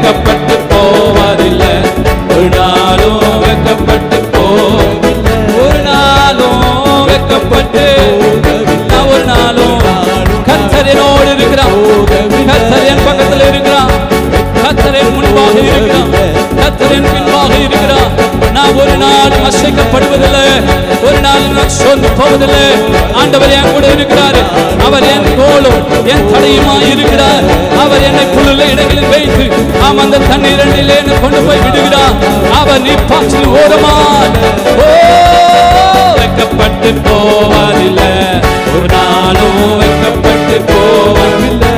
வெக்கப்பட்டு போவதில்லை ஒரு நாளும் வெக்கப்பட்டு போவதில்லை ஒரு நாளும் வெக்கப்பட்டு நான் ஒரு நாளும் கத்தர் என்னோடு இருக்கிறான் கத்தர் என் பக்கத்தில் இருக்கிறான் கத்தர் என் முன்பாக இருக்கிறான் கத்தர் என் பின்பாக இருக்கிறான் நான் ஒரு நாள் அசைக்கப்படுவதில்லை ஒரு நாள் நான் சோர்ந்து போவதில்லை ஆண்டவர் என் கூட இருக்கிறார் அவர் என் கோலும் என் தடையுமாய் இருக்கிறார் அவர் என்னை புல்லுள்ள இடங்களில் வைத்து ஆம் அந்த தண்ணீரண்டிலே என்னை கொண்டு போய் விடுகிறார் அவர் நீ பாய்ச்சல் ஓரமாய் ஓ வெக்கப்பட்டு போவதில்லை ஒரு நாளும் வெக்கப்பட்டு போவதில்லை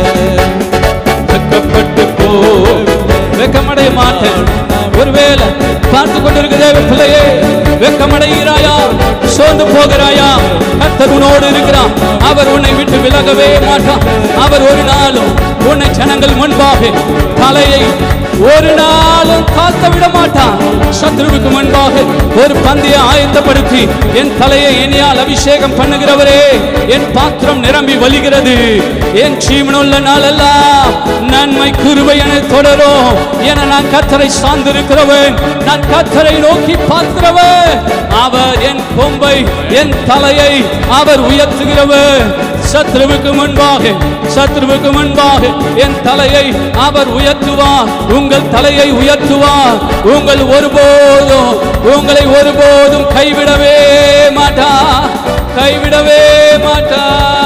வெக்கப்பட்டு போ வெக்கமடைய மாட்டேன் ஒருவேளை பார்த்து கொண்டிருக்க தேவ பிள்ளையே வெக்கமடைகிறாயா சோர்ந்து போகிறாயா கர்த்தர் உன்னோடு இருக்கிறான் அவர் உன்னை விட்டு விலகவே மாட்டான் அவர் ஒரு நாளும் உன்னை ஜனங்கள் முன்பாக தலையை ஒரு நாளும் தாழ்த்த விட மாட்டான் சத்ருவுக்கு முன்பாக ஒரு பந்தியை ஆயத்தப்படுத்தி என் தலையை இனியால் அபிஷேகம் பண்ணுகிறவரே என் பாத்திரம் நிரம்பி வழிகிறது என் ஜீவனுள்ள நாளெல்லாம் நன்மை குருவை என தொடரும் என நான் கத்தரை சார்ந்திருக்கிறவன் நான் கத்தரை நோக்கி பார்க்கிறவன் அவர் என் கொம்பை என் தலையை அவர் உயர்த்துகிறவர் சத்ருவுக்கு முன்பாக சத்ருவுக்கு முன்பாக என் தலையை அவர் உயர்த்துவார் உங்கள் தலையை உயர்த்துவார் உங்கள் ஒருபோதும் உங்களை ஒருபோதும் கைவிடவே மாட்டா கைவிடவே மாட்டா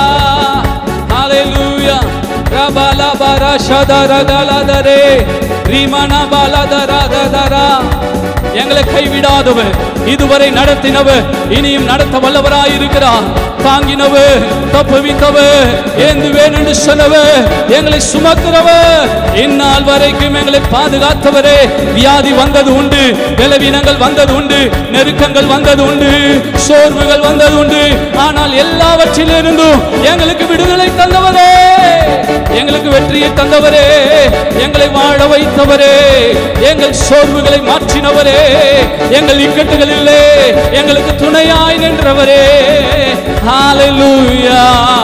ஹalleluya ரபல பர ஷதரகலதரே ரிமன பலதரதரா எங்களை கைவிடாதவர் இதுவரை நடத்தினவர் இனியும் நடத்த வல்லவராய் இருக்கிறார் தாங்கினவர் தப்புவித்தவர் ஏந்து வேணும்னு சொன்னவர் எங்களை சுமக்கிறவர் இந்நாள் வரைக்கும் எங்களை பாதுகாத்தவரே வியாதி வந்தது உண்டு பலவீனங்கள் வந்தது உண்டு நெருக்கங்கள் வந்தது உண்டு சோர்வுகள் வந்தது உண்டு ஆனால் எல்லாவற்றிலிருந்தும் எங்களுக்கு விடுதலை தந்தவரே எங்களுக்கு வெற்றியை தந்தவரே எங்களை வாழ வைத்தவரே எங்கள் சோர்வுகளை மாற்றினவரே எங்கள் இக்கட்டுகளிலே எங்களுக்கு துணையாய் நின்றவரே ஹalleluya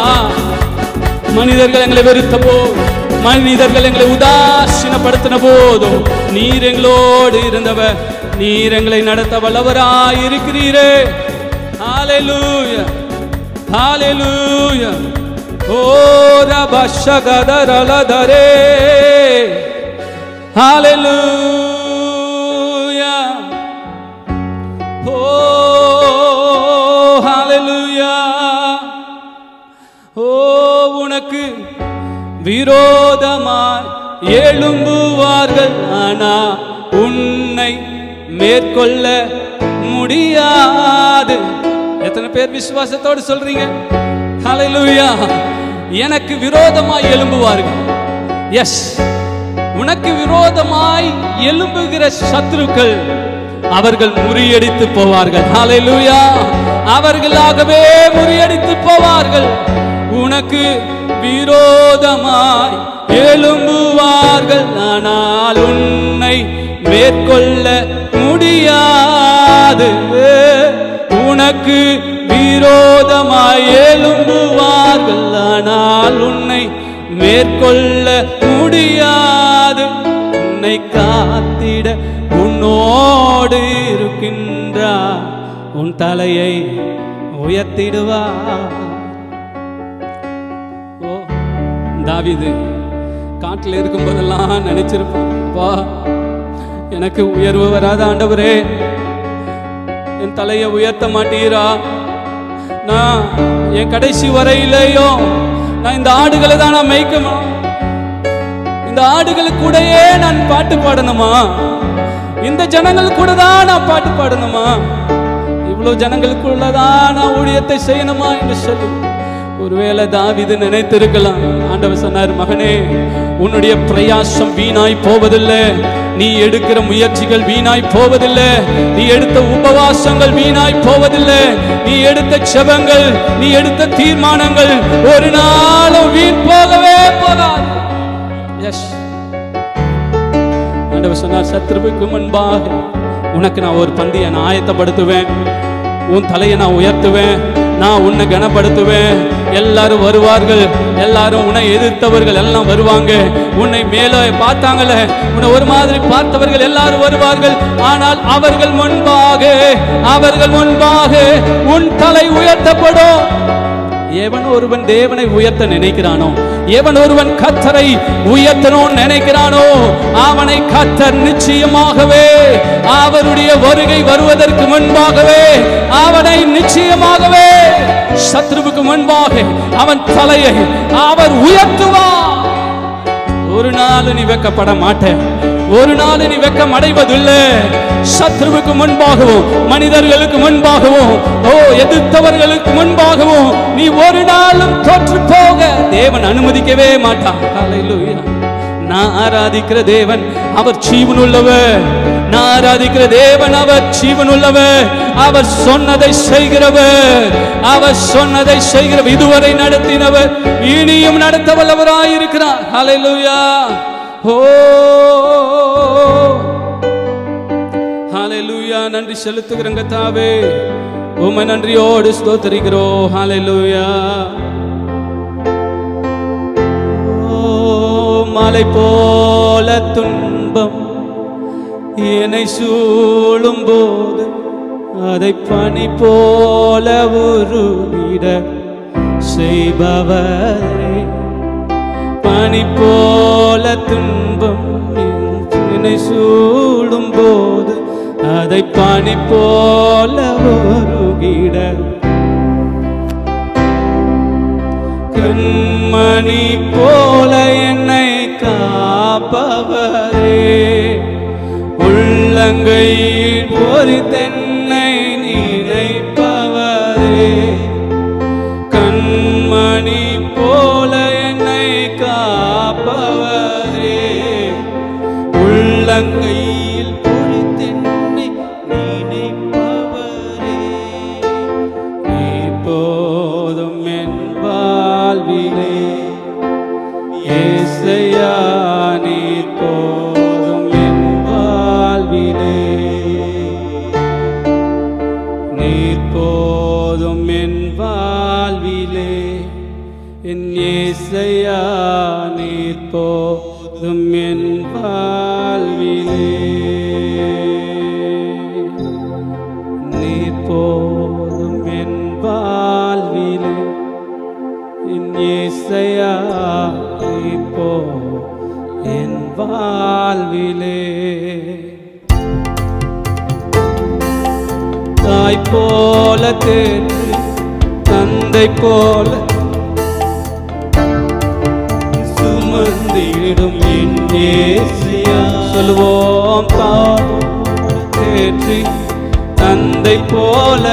மனிதர்கள் எங்களை வெறுத்த போது மனிதர்கள் எங்களை உதாசீனப்படுத்தின போதும் நீர் எங்களோடு இருந்தவர் நீர் எங்களை நடத்த வல்லவராய் இருக்கிறீரே ஹalleluya ஹalleluya ஓ ரபஷகதரலதரே ஹalleluya ஓ ஹalleluya ஓ உனக்கு விரோதமாய் எழும்புவார்கள் ஆனா உன்னை மேற்கொள்ள முடியாது எத்தனை பேர் விசுவாசத்தோடு சொல்றீங்க ஹalleluya எனக்கு விரோதமாய் எழும்புவார்கள் எஸ் உனக்கு விரோதமாய் எழும்புகிற சத்துருக்கள் அவர்கள் முறியடித்து போவார்கள் ஹalleluya அவர்களாகவே முறியடித்து போவார்கள் உனக்கு விரோதமாய் எழும்புவார்கள் ஆனால் உன்னை மேற்கொள்ள முடியாது உனக்கு விரோதமாய் எழும்புவார்கள் ஆனால் உன்னை மேற்கொள்ள முடியாது உன்னை காத்திட உன்னோடு இருக்கின்றார் உன் தலையை உயர்த்திடுவார் ஓ தாவீது காட்டில் இருக்கும்போதெல்லாம் நினைச்சிருப்பான் அப்பா எனக்கு உயர்வு வராத ஆண்டவரே என் தலையை உயர்த்த மாட்டீரா நான் என் கடைசி வரையிலேயும் நான் இந்த ஆடுகளை தான் நான் மேய்க்கணும் இந்த ஆடுகளுக்கு கூடயே நான் பாட்டு பாடணுமா இந்த ஜனங்கள் கூட தான் நான் பாட்டு பாடணுமா இவ்வளவு ஜனங்களுக்குள்ளதான் நான் ஊழியத்தை செய்யணுமா என்று சொல்லி ஒருவேளை தாவிது நினைத்திருக்கலாம் ஆண்டவர் சொன்னார் மகனே உன்னுடைய பிரயாசம் வீணாய் போவதில்லை நீ எடுக்கிற முயற்சிகள் வீணாய் போவதில்லை நீ எடுத்த உபவாசங்கள் வீணாய் போவதில்லை நீ எடுத்த செபங்கள் நீ எடுத்த தீர்மானங்கள் ஒரு நாளும் வீண் போகவே போகாது எஸ் ஆண்டவர் சொன்னார் சத்ருவுக்கு முன்பாக உனக்கு நான் ஒரு பந்தியை நான் ஆயத்தப்படுத்துவேன் உன் தலையை நான் உயர்த்துவேன் நான் உன்னை கனப்படுத்துவேன் எல்லாரும் வருவார்கள் எல்லாரும் உன்னை எதிர்த்தவர்கள் எல்லாம் வருவாங்க உன்னை மேலே பார்த்தாங்களே உன்னை ஒரு மாதிரி பார்த்தவர்கள் எல்லாரும் வருவார்கள் ஆனால் அவர்கள் முன்பாக அவர்கள் முன்பாக உன் தலை உயர்த்தப்படும் எவன் ஒருவன் தேவனை உயர்த்த நினைக்கிறானோ எவன் ஒருவன் கத்தரை உயர்த்தணும்னு நினைக்கிறானோ அவனை கத்தர் நிச்சயமாகவே அவருடைய வருகை வருவதற்கு முன்பாகவே அவனை நிச்சயமாகவே சத்ருவுக்கு முன்பாக அவன் தலையை அவர் உயர்த்துவார் ஒரு நாள் நீ வெக்கப்பட மாட்டேன் ஒரு நாள் நீ வெக்கம் அடைவதில்லை சத்ருவுக்கு முன்பாகவும் மனிதர்களுக்கு முன்பாகவும் ஓ எதிர்த்தவர்களுக்கு முன்பாகவும் நீ ஒரு நாளும் தோற்று போக தேவன் அனுமதிக்கவே மாட்டான் ஹalleluya நான் ஆராதிக்கிற தேவன் அவர் ஜீவனுள்ளவர் நான் ஆராதிக்கிற தேவன் அவர் ஜீவனுள்ளவர் அவர் சொன்னதை செய்கிறவர் அவர் சொன்னதை செய்கிறவர் இதுவரை நடத்தினவர் இனியும் நடத்த வல்லவராயிருக்கிறார் ஹalleluya ஓ ஹalleluya நன்றி செலுத்துகிறங்க தாவே உமை நன்றியோடு ஸ்தோத்தரிக்கிறோம் ஹalleluya ஓ மலை போல துன்பம் என்னை சூழும் போது அதை பனி போல உருவிட செய்பவரே பனி போல துன்பம் என்னை சூடும் போது அதை பனி போல உருகிட கண்மணி போல என்னை காப்பவரே உள்ளங்கையில் பொறித்தென்னை நினைப்பவரே கண்மணி போல என்னை காப்பவரே உள்ளங்கையில் பொறித்தென்னை நினைப்பவரே நீ போதும் என் வாழ்விலே ஏசையா நீ போதும் என் வாழ்விலே நீர் போதும் என் வாழ்விலே என் ஏசையா நீர் போதும் என் வாழ்விலே நீர் போதும் என் வாழ்விலே என் ஏசையா நீர் போ என் வாழ்விலே தாய் போல தேற்று தந்தை போல சுமந்திடும் என் ஏசியா சொல்லுவோம் தாய் தேற்றி தந்தை போல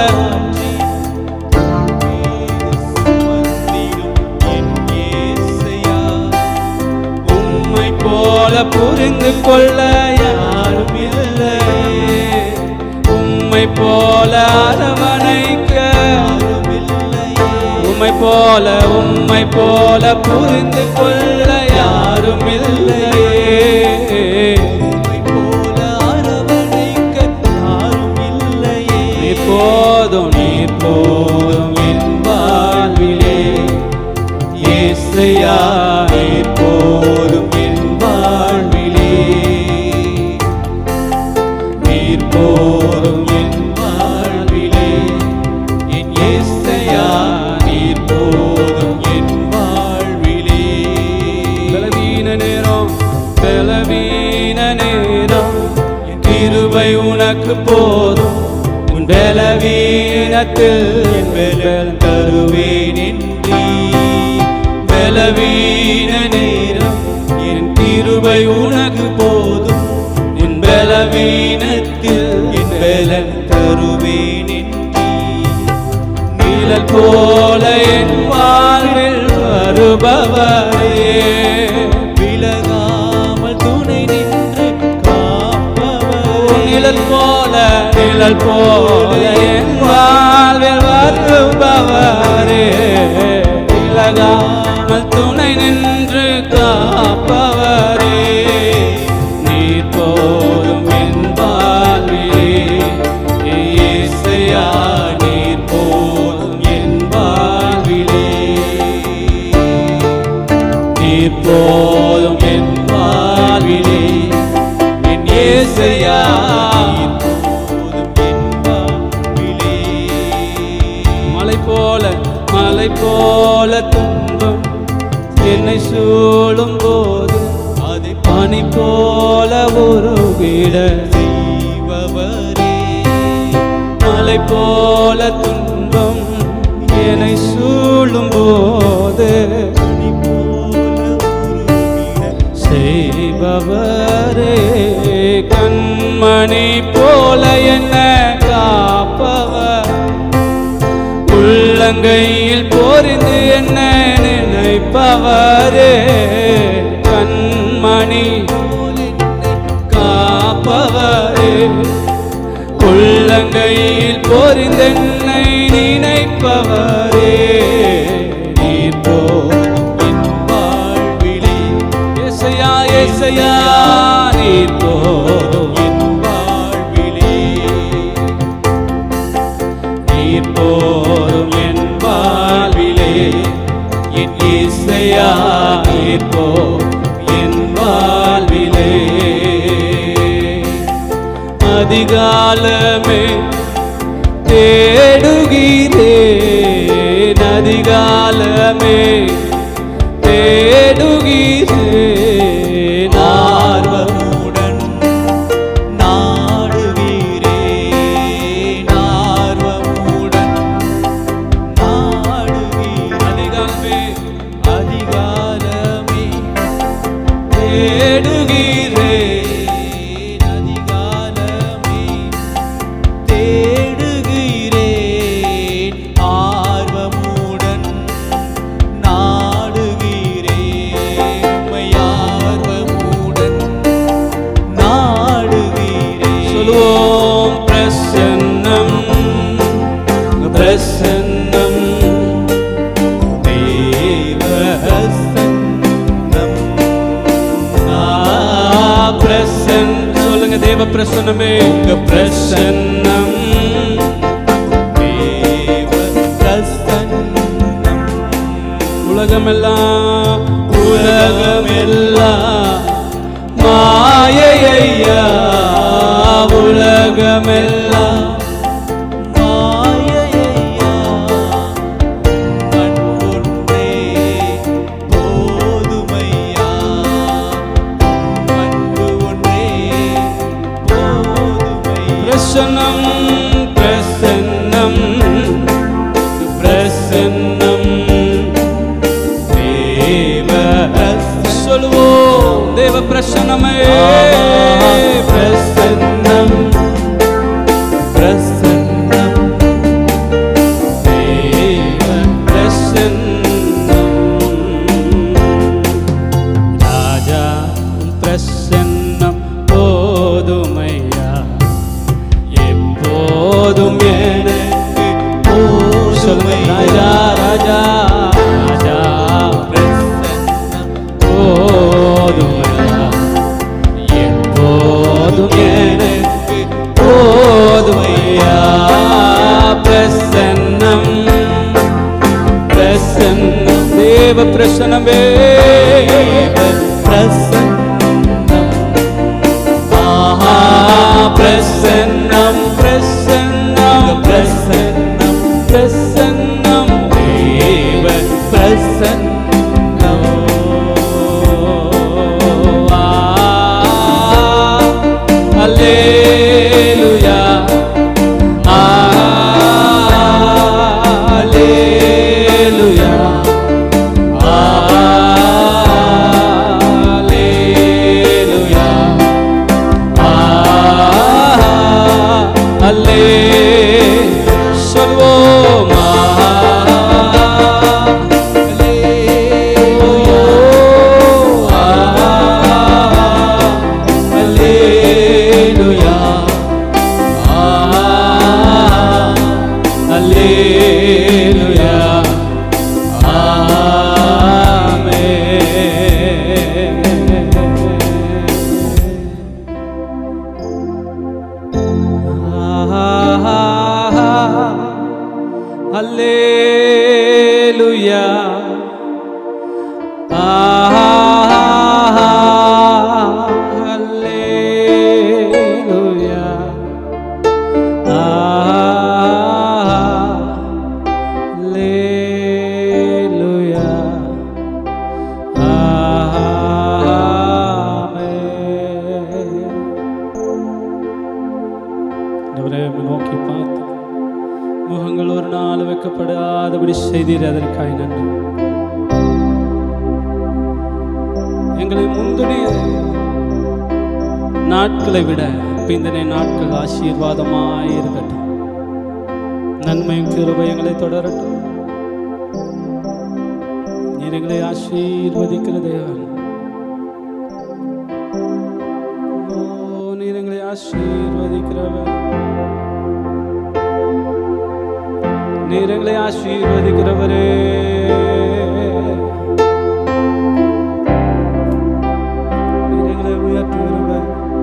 உம்மை போல புரிந்து கொள்ள யாரும் இல்லை உம்மை போல அரவணைக்க உம்மை போல உம்மை போல புரிந்து கொள்ள யாரும் இல்லையே நீ போதும் நீ போதும் என் வாழ்விலே இயேசையா நீ போதும் என் வாழ்விலே நீர் போதும் என் வாழ்விலே என் இயேசையா நீர் போதும் என் வாழ்விலே பலவீன நேரம் பலவீன நேரம் என் கிருபை உனக்கு போதும் உன் பலவீனத்தில் என் பலன் தருவேன் என்றீ பலவீன நேரம் என் கிருபை உனக்கு போதும் என் பலவீனத்தில் என் பலன் தருவேன் என்றீ நிழல் போல என் வாழ்வில் வருபவரே விலகாமல் துணை நின்று காப்பவர் நிழல் போல நிழல் போல என் வாழ்வில் வருபவரே விலகாமல் துணை நின்று காப்பவரே நீர் போதும் என் வாழ்விலே இயேசையா நீர் போதும் என் எப்போதும் என் வாழ்விலே என் ஏசையா மலை போல மலை போல துன்பம் என்னை சூழும் போது அது பனி போல ஒரு விட செய்பவரே மலை போல துன்பம் என்னை சூழும் போது பனி போல செய்பவரே கண்மணி போல என்ன காப்பவர் உள்ளங்கையில் பொறிந்து என்ன நினைப்பவரே கண்மணி காப்பவரே உள்ளங்கையில் பொறிந்தென்னை நினைப்பவரே நீர் போ என் வாழ்விலே ஏசையா ஏசையா நீர் போ என் வாழ்விலே நீர் போதும் என் வாழ்விலே என் இசையா நீர் போ என் வாழ்விலே அதிகாலமே தேடுகிறேன் அதிகாலமே தேடுகிறேன் ஆர்வமுடன் நாடுகிறேன் ஆர்வமுடன் நாடுகிறேன் அதிகாலமே அதிகாலமே தேடுகிறேன் அதிகாலமே தேடுகிறேன் ஆர்வமுடன் நாடுகிறேன் உம்மை ஆர்வமுடன் நாடுகிறேன் சொல்லுவோம் பிரசன்னம் பிரசன்னம் தேவ சன்னம் பிரசன் சொல்லுங்க தேவ பிரசன்னமே உங்க பிரசன்னம் தேவ பிரசன்னம் உலகமெல்லாம் உலகமெல்லாம் மாயையா உலகமெல்லாம் மாயையா அன்பொன்றே போதுமையா அன்பு ஒன்றே போதுமை பிரசன்னம் பிரசன்னம் பிரசன்னம் தேவ சொல்லுவோம் தேவ பிரசன்னமே பிரசன்னம் பிரசன்னம் தேவ பிரசன்னம் ராஜா பிரசன்னம் போதுமையா எப்போதும் எனக்கு போதுமை ராஜா ராஜா ராஜா பிரசன்னம் போதுமையா எப்போதும் எனக்கு போதுமையா பிரசன்னம் பிரசன்னம் தேவ பிரசன்னமே பிரசன்னம் ஆஹா பிரசன்னம் பிரசன்னம் பிரசன்னம் பிரசன்னம் தேவ பிரசன்னம் ஆ அல்லேலூயா அல்லேலூயா அல்லேலூயா வெட்கப்படாதபடி செய்தீர் அதற்காய் நன்றி எங்களை முந்தினிய நாட்களை விட பிந்தின நாட்கள் ஆசீர்வாதமாய் இருக்கட்டும் நன்மையும் கிருபை எங்களை தொடரட்டும் நீர் எங்களை ஆசீர்வதிக்கிற தேவன் ஓ நீர் எங்களை ஆசீர்வதிக்கிறவன் நீர் எங்களை ஆசீர்வதிக்கிறவரே நீர் எங்களை உயர்த்துகிறவர்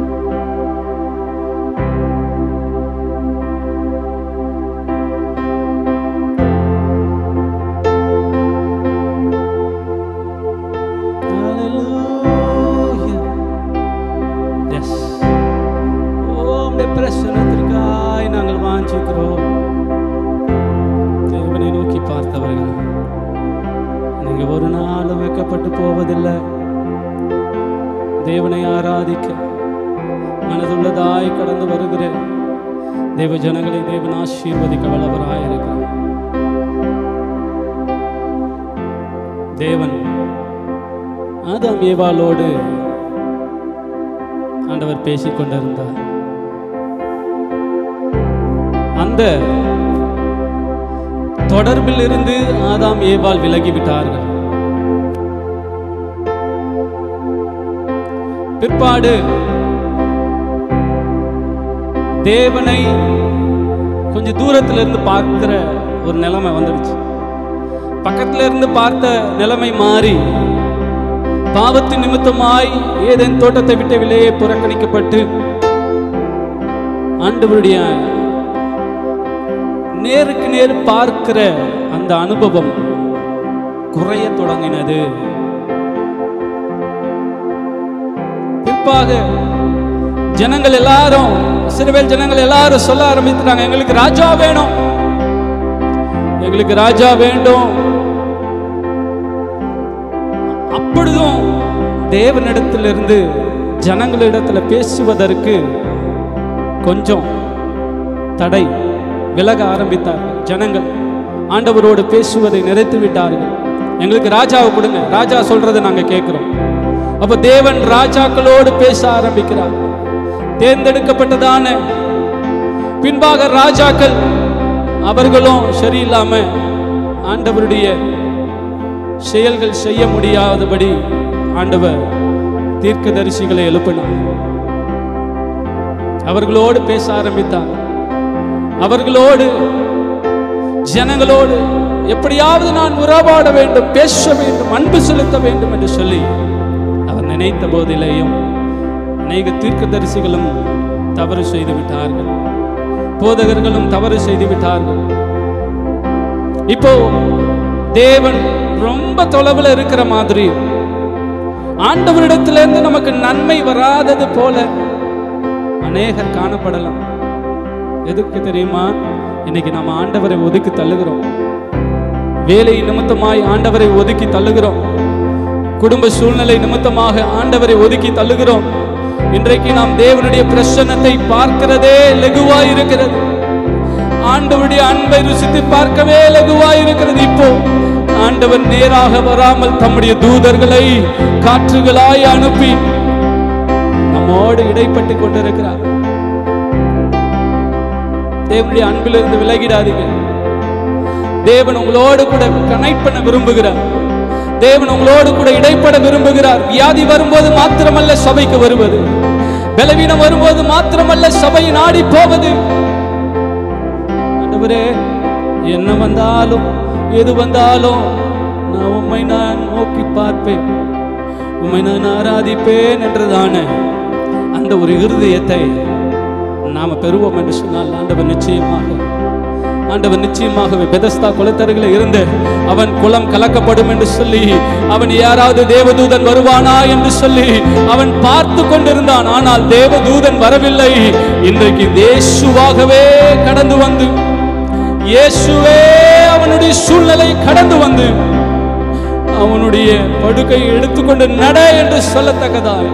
Hallelujah. Yes. உம்முடைய பிரசன்னத்திற்காய் நாங்கள் வாஞ்சிக்கிறோம் தேவனை நோக்கி பார்த்தவர்கள் நீங்க ஒரு நாள் வைக்கப்பட்டு போவதில்லை தேவனை ஆராதிக்க மனதுள்ளதாய் கடந்து வருகிற தேவ ஜனங்களை தேவன் ஆசீர்வதிக்க வல்லவராயிருக்கிறார் தேவன் ஆதாம் ஏவாளோடு ஆண்டவர் பேசிக் கொண்டிருந்தார் அந்த தொடர்பில் இருந்து ஆதாம் ஏவாள் விலகிவிட்டார்கள் பிற்பாடு தேவனை கொஞ்சம் தூரத்துல இருந்து பார்க்கிற ஒரு நிலைமை வந்துடுச்சு பக்கத்துல இருந்து பார்த்த நிலைமை மாறி பாவத்தின் நிமித்தமாய் ஏதேன் தோட்டத்தை விட்டு வெளியே புறக்கணிக்கப்பட்டு ஆண்டவருடைய நேருக்கு நேர் பார்க்கிற அந்த அனுபவம் குறைய தொடங்கினது பிற்பாக ஜனங்கள் எல்லாரும் சிறுவேல் ஜனங்கள் எல்லாரும் சொல்ல ஆரம்பித்தாங்க எங்களுக்கு ராஜா வேணும் எங்களுக்கு ராஜா வேண்டும் அப்பொழுதும் தேவனிடத்திலிருந்து ஜனங்களிடத்துல பேசுவதற்கு கொஞ்சம் தடை விலக ஆரம்பித்தார்கள் ஜனங்கள் ஆண்டவரோடு பேசுவதை நிறைத்து விட்டார்கள் எங்களுக்கு ராஜாவை கொடுங்க ராஜா சொல்றதை நாங்க கேட்கிறோம் அப்ப தேவன் ராஜாக்களோடு பேச ஆரம்பிக்கிறார் தேர்ந்தெடுக்கப்பட்டதான பின்பாக ராஜாக்கள் அவர்களும் சரியில்லாம ஆண்டவருடைய செயல்கள் செய்ய முடியாதபடி ஆண்டவர் தீர்க்கதரிசிகளை எழுப்பினார் அவர்களோடு பேச ஆரம்பித்தார் அவர்களோடு ஜனங்களோடு எப்படியாவது நான் உறவாட வேண்டும் பேச வேண்டும் அன்பு செலுத்த வேண்டும் என்று சொல்லி அவர் நினைத்த போதிலேயும் அநேக தீர்க்கதரிசிகளும் தவறு செய்து விட்டார்கள் போதகர்களும் தவறு செய்து விட்டார்கள் இப்போ தேவன் ரொம்ப தொலைவில் இருக்கிற மாதிரி ஆண்டவரிடத்திலிருந்து நமக்கு நன்மை வராதது போல அநேகர் காணப்படலாம் எதுக்கு தெரியுமா இன்னைக்கு நம்ம ஆண்டவரை ஒதுக்கி தள்ளுகிறோம் வேலை நிமித்தமாய் ஆண்டவரை ஒதுக்கி தள்ளுகிறோம் குடும்ப சூழ்நிலை நிமித்தமாக ஆண்டவரை ஒதுக்கி தள்ளுகிறோம் இன்றைக்கு நாம் தேவனுடைய பிரசன்னத்தை பார்க்கிறதே லகுவாய் இருக்கிறது ஆண்டவருடைய அன்பை ருசித்து பார்க்கவே லகுவாய் இருக்கிறது இப்போ ஆண்டவர் நேராக வராமல் தம்முடைய தூதர்களை காற்றுகளாய் அனுப்பி நம்மோடு இடைப்பட்டு கொண்டிருக்கிறார் தேவனுடைய அன்பிலிருந்து விலகிடாதீங்க தேவன் உங்களோடு கூட கனெக்ட் பண்ண விரும்புகிறார் தேவன் உங்களோடு கூட இடைப்பட விரும்புகிறார் வியாதி வரும்போது மாத்திரமல்ல சபைக்கு வருவது பலவீனம் வரும்போது மாத்திரமல்ல சபை நாடி போவது ஆண்டவரே என்ன வந்தாலும் எது வந்தாலும் நான் உம்மை நான் நோக்கி பார்ப்பேன் உம்மை நான் ஆராதிப்பேன் என்றதான அந்த ஒரு இருதயத்தை நாம பெறுவோம் என்று சொன்னால் ஆண்டவர் நிச்சயமாக ஆண்டவர் நிச்சயமாகவே பெதஸ்தா குலத்தருகில் இருந்து அவன் குலம் கலக்கப்படும் என்று சொல்லி அவன் யாராவது தேவதூதன் வருவானா என்று சொல்லி அவன் பார்த்து கொண்டிருந்தான் ஆனால் தேவதூதன் வரவில்லை இன்றைக்கு இயேசுவாகவே கடந்து வந்து இயேசுவே அவனுடைய சூழ்நிலை கடந்து வந்து அவனுடைய படுக்கையை எடுத்துக்கொண்டு நட என்று சொல்லத்தக்கதாய்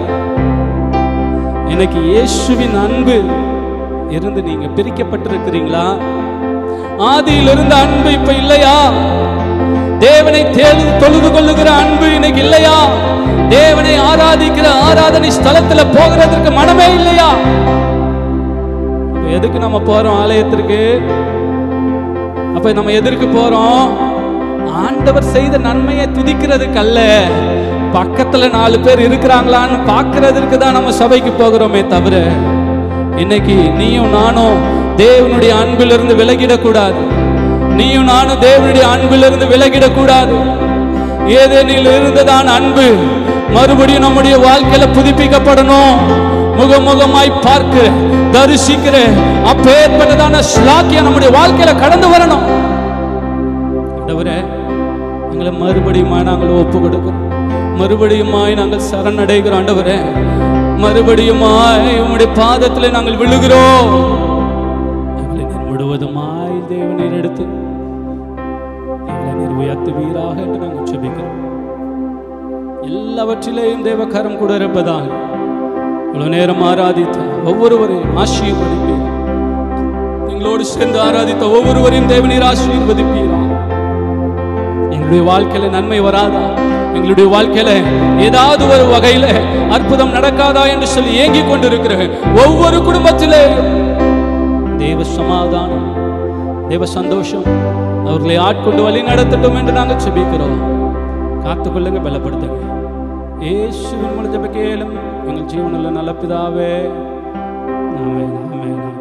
இன்னைக்கு இயேசுவின் அன்பு இருந்து நீங்க பிரிக்கப்பட்டிருக்கிறீங்களா ஆதியில் இருந்த அன்பு இப்ப இல்லையா தேவனை தேடு தொழுது கொள்ளுகிற அன்பு இன்னைக்கு இல்லையா தேவனை ஆராதிக்கிற ஆராதனை ஸ்தலத்துல போகிறதற்கு மனமே இல்லையா இப்ப எதுக்கு நம்ம போறோம் ஆலயத்திற்கு அப்ப நம்ம எதற்கு போறோம் ஆண்டவர் செய்த நன்மையை துதிக்கிறதுக்கு அல்ல பக்கத்துல நாலு பேர் இருக்கிறாங்களான்னு பார்க்கிறதுக்கு தான் நம்ம சபைக்கு போகிறோமே தவிர இன்னைக்கு நீயும் நானும் தேவனுடைய அன்பிலிருந்து விலகிடக்கூடாது நீயும் நானும் தேவனுடைய அன்பிலிருந்து விலகிடக்கூடாது ஏதேனில் இருந்ததான் அன்பு மறுபடியும் நம்முடைய வாழ்க்கையில புதுப்பிக்கப்படணும் முகமுகமாய் பார்க்க தரிசிக்கிற அப்பேற்பட்டதான ஸ்லாக்கியம் நம்முடைய வாழ்க்கையில கடந்து வரணும் ஆண்டவரே எங்களை மறுபடியுமாய் நாங்கள் ஒப்பு கொடுக்கிறோம் மறுபடியுமாய் நாங்கள் சரணடைகிறோம் ஆண்டவரே மறுபடியுமாய் உம்முடைய பாதத்திலே நாங்கள் விழுகிறோம் எங்களை நீர் முழுவதுமாய் தேவநீர் எடுத்து எங்களை நீர் உயர்த்துவீராக என்று நாங்கள் செபிக்கிறோம் எல்லாவற்றிலேயும் தேவக்காரம் கூட இருப்பதாக இவ்வளவு நேரம் ஆராதித்த ஒவ்வொருவரையும் ஆசீர்வதிப்பீர் எங்களோடு சேர்ந்து ஆராதித்த ஒவ்வொருவரையும் தேவநீர் ஆசீர்வதிப்பீரா எங்களுடைய வாழ்க்கையில நன்மை வராதா எங்களுடைய வாழ்க்கையில ஏதாவது ஒரு வகையில அற்புதம் நடக்காதா என்று சொல்லி ஏங்கிக் கொண்டிருக்கிற ஒவ்வொரு குடும்பத்திலே தேவ சமாதானம் தேவ சந்தோஷம் அவர்களை ஆட்கொண்டு வழி நடத்தட்டும் என்று நாங்கள் செபிக்கிறோம் காத்துக்கொள்ளுங்க பலப்படுத்துங்க இயேசுவின் மூலம் ஜெப கேளும் எங்கள் ஜீவனில் நல்ல பிதாவே ஆமென் ஆமென்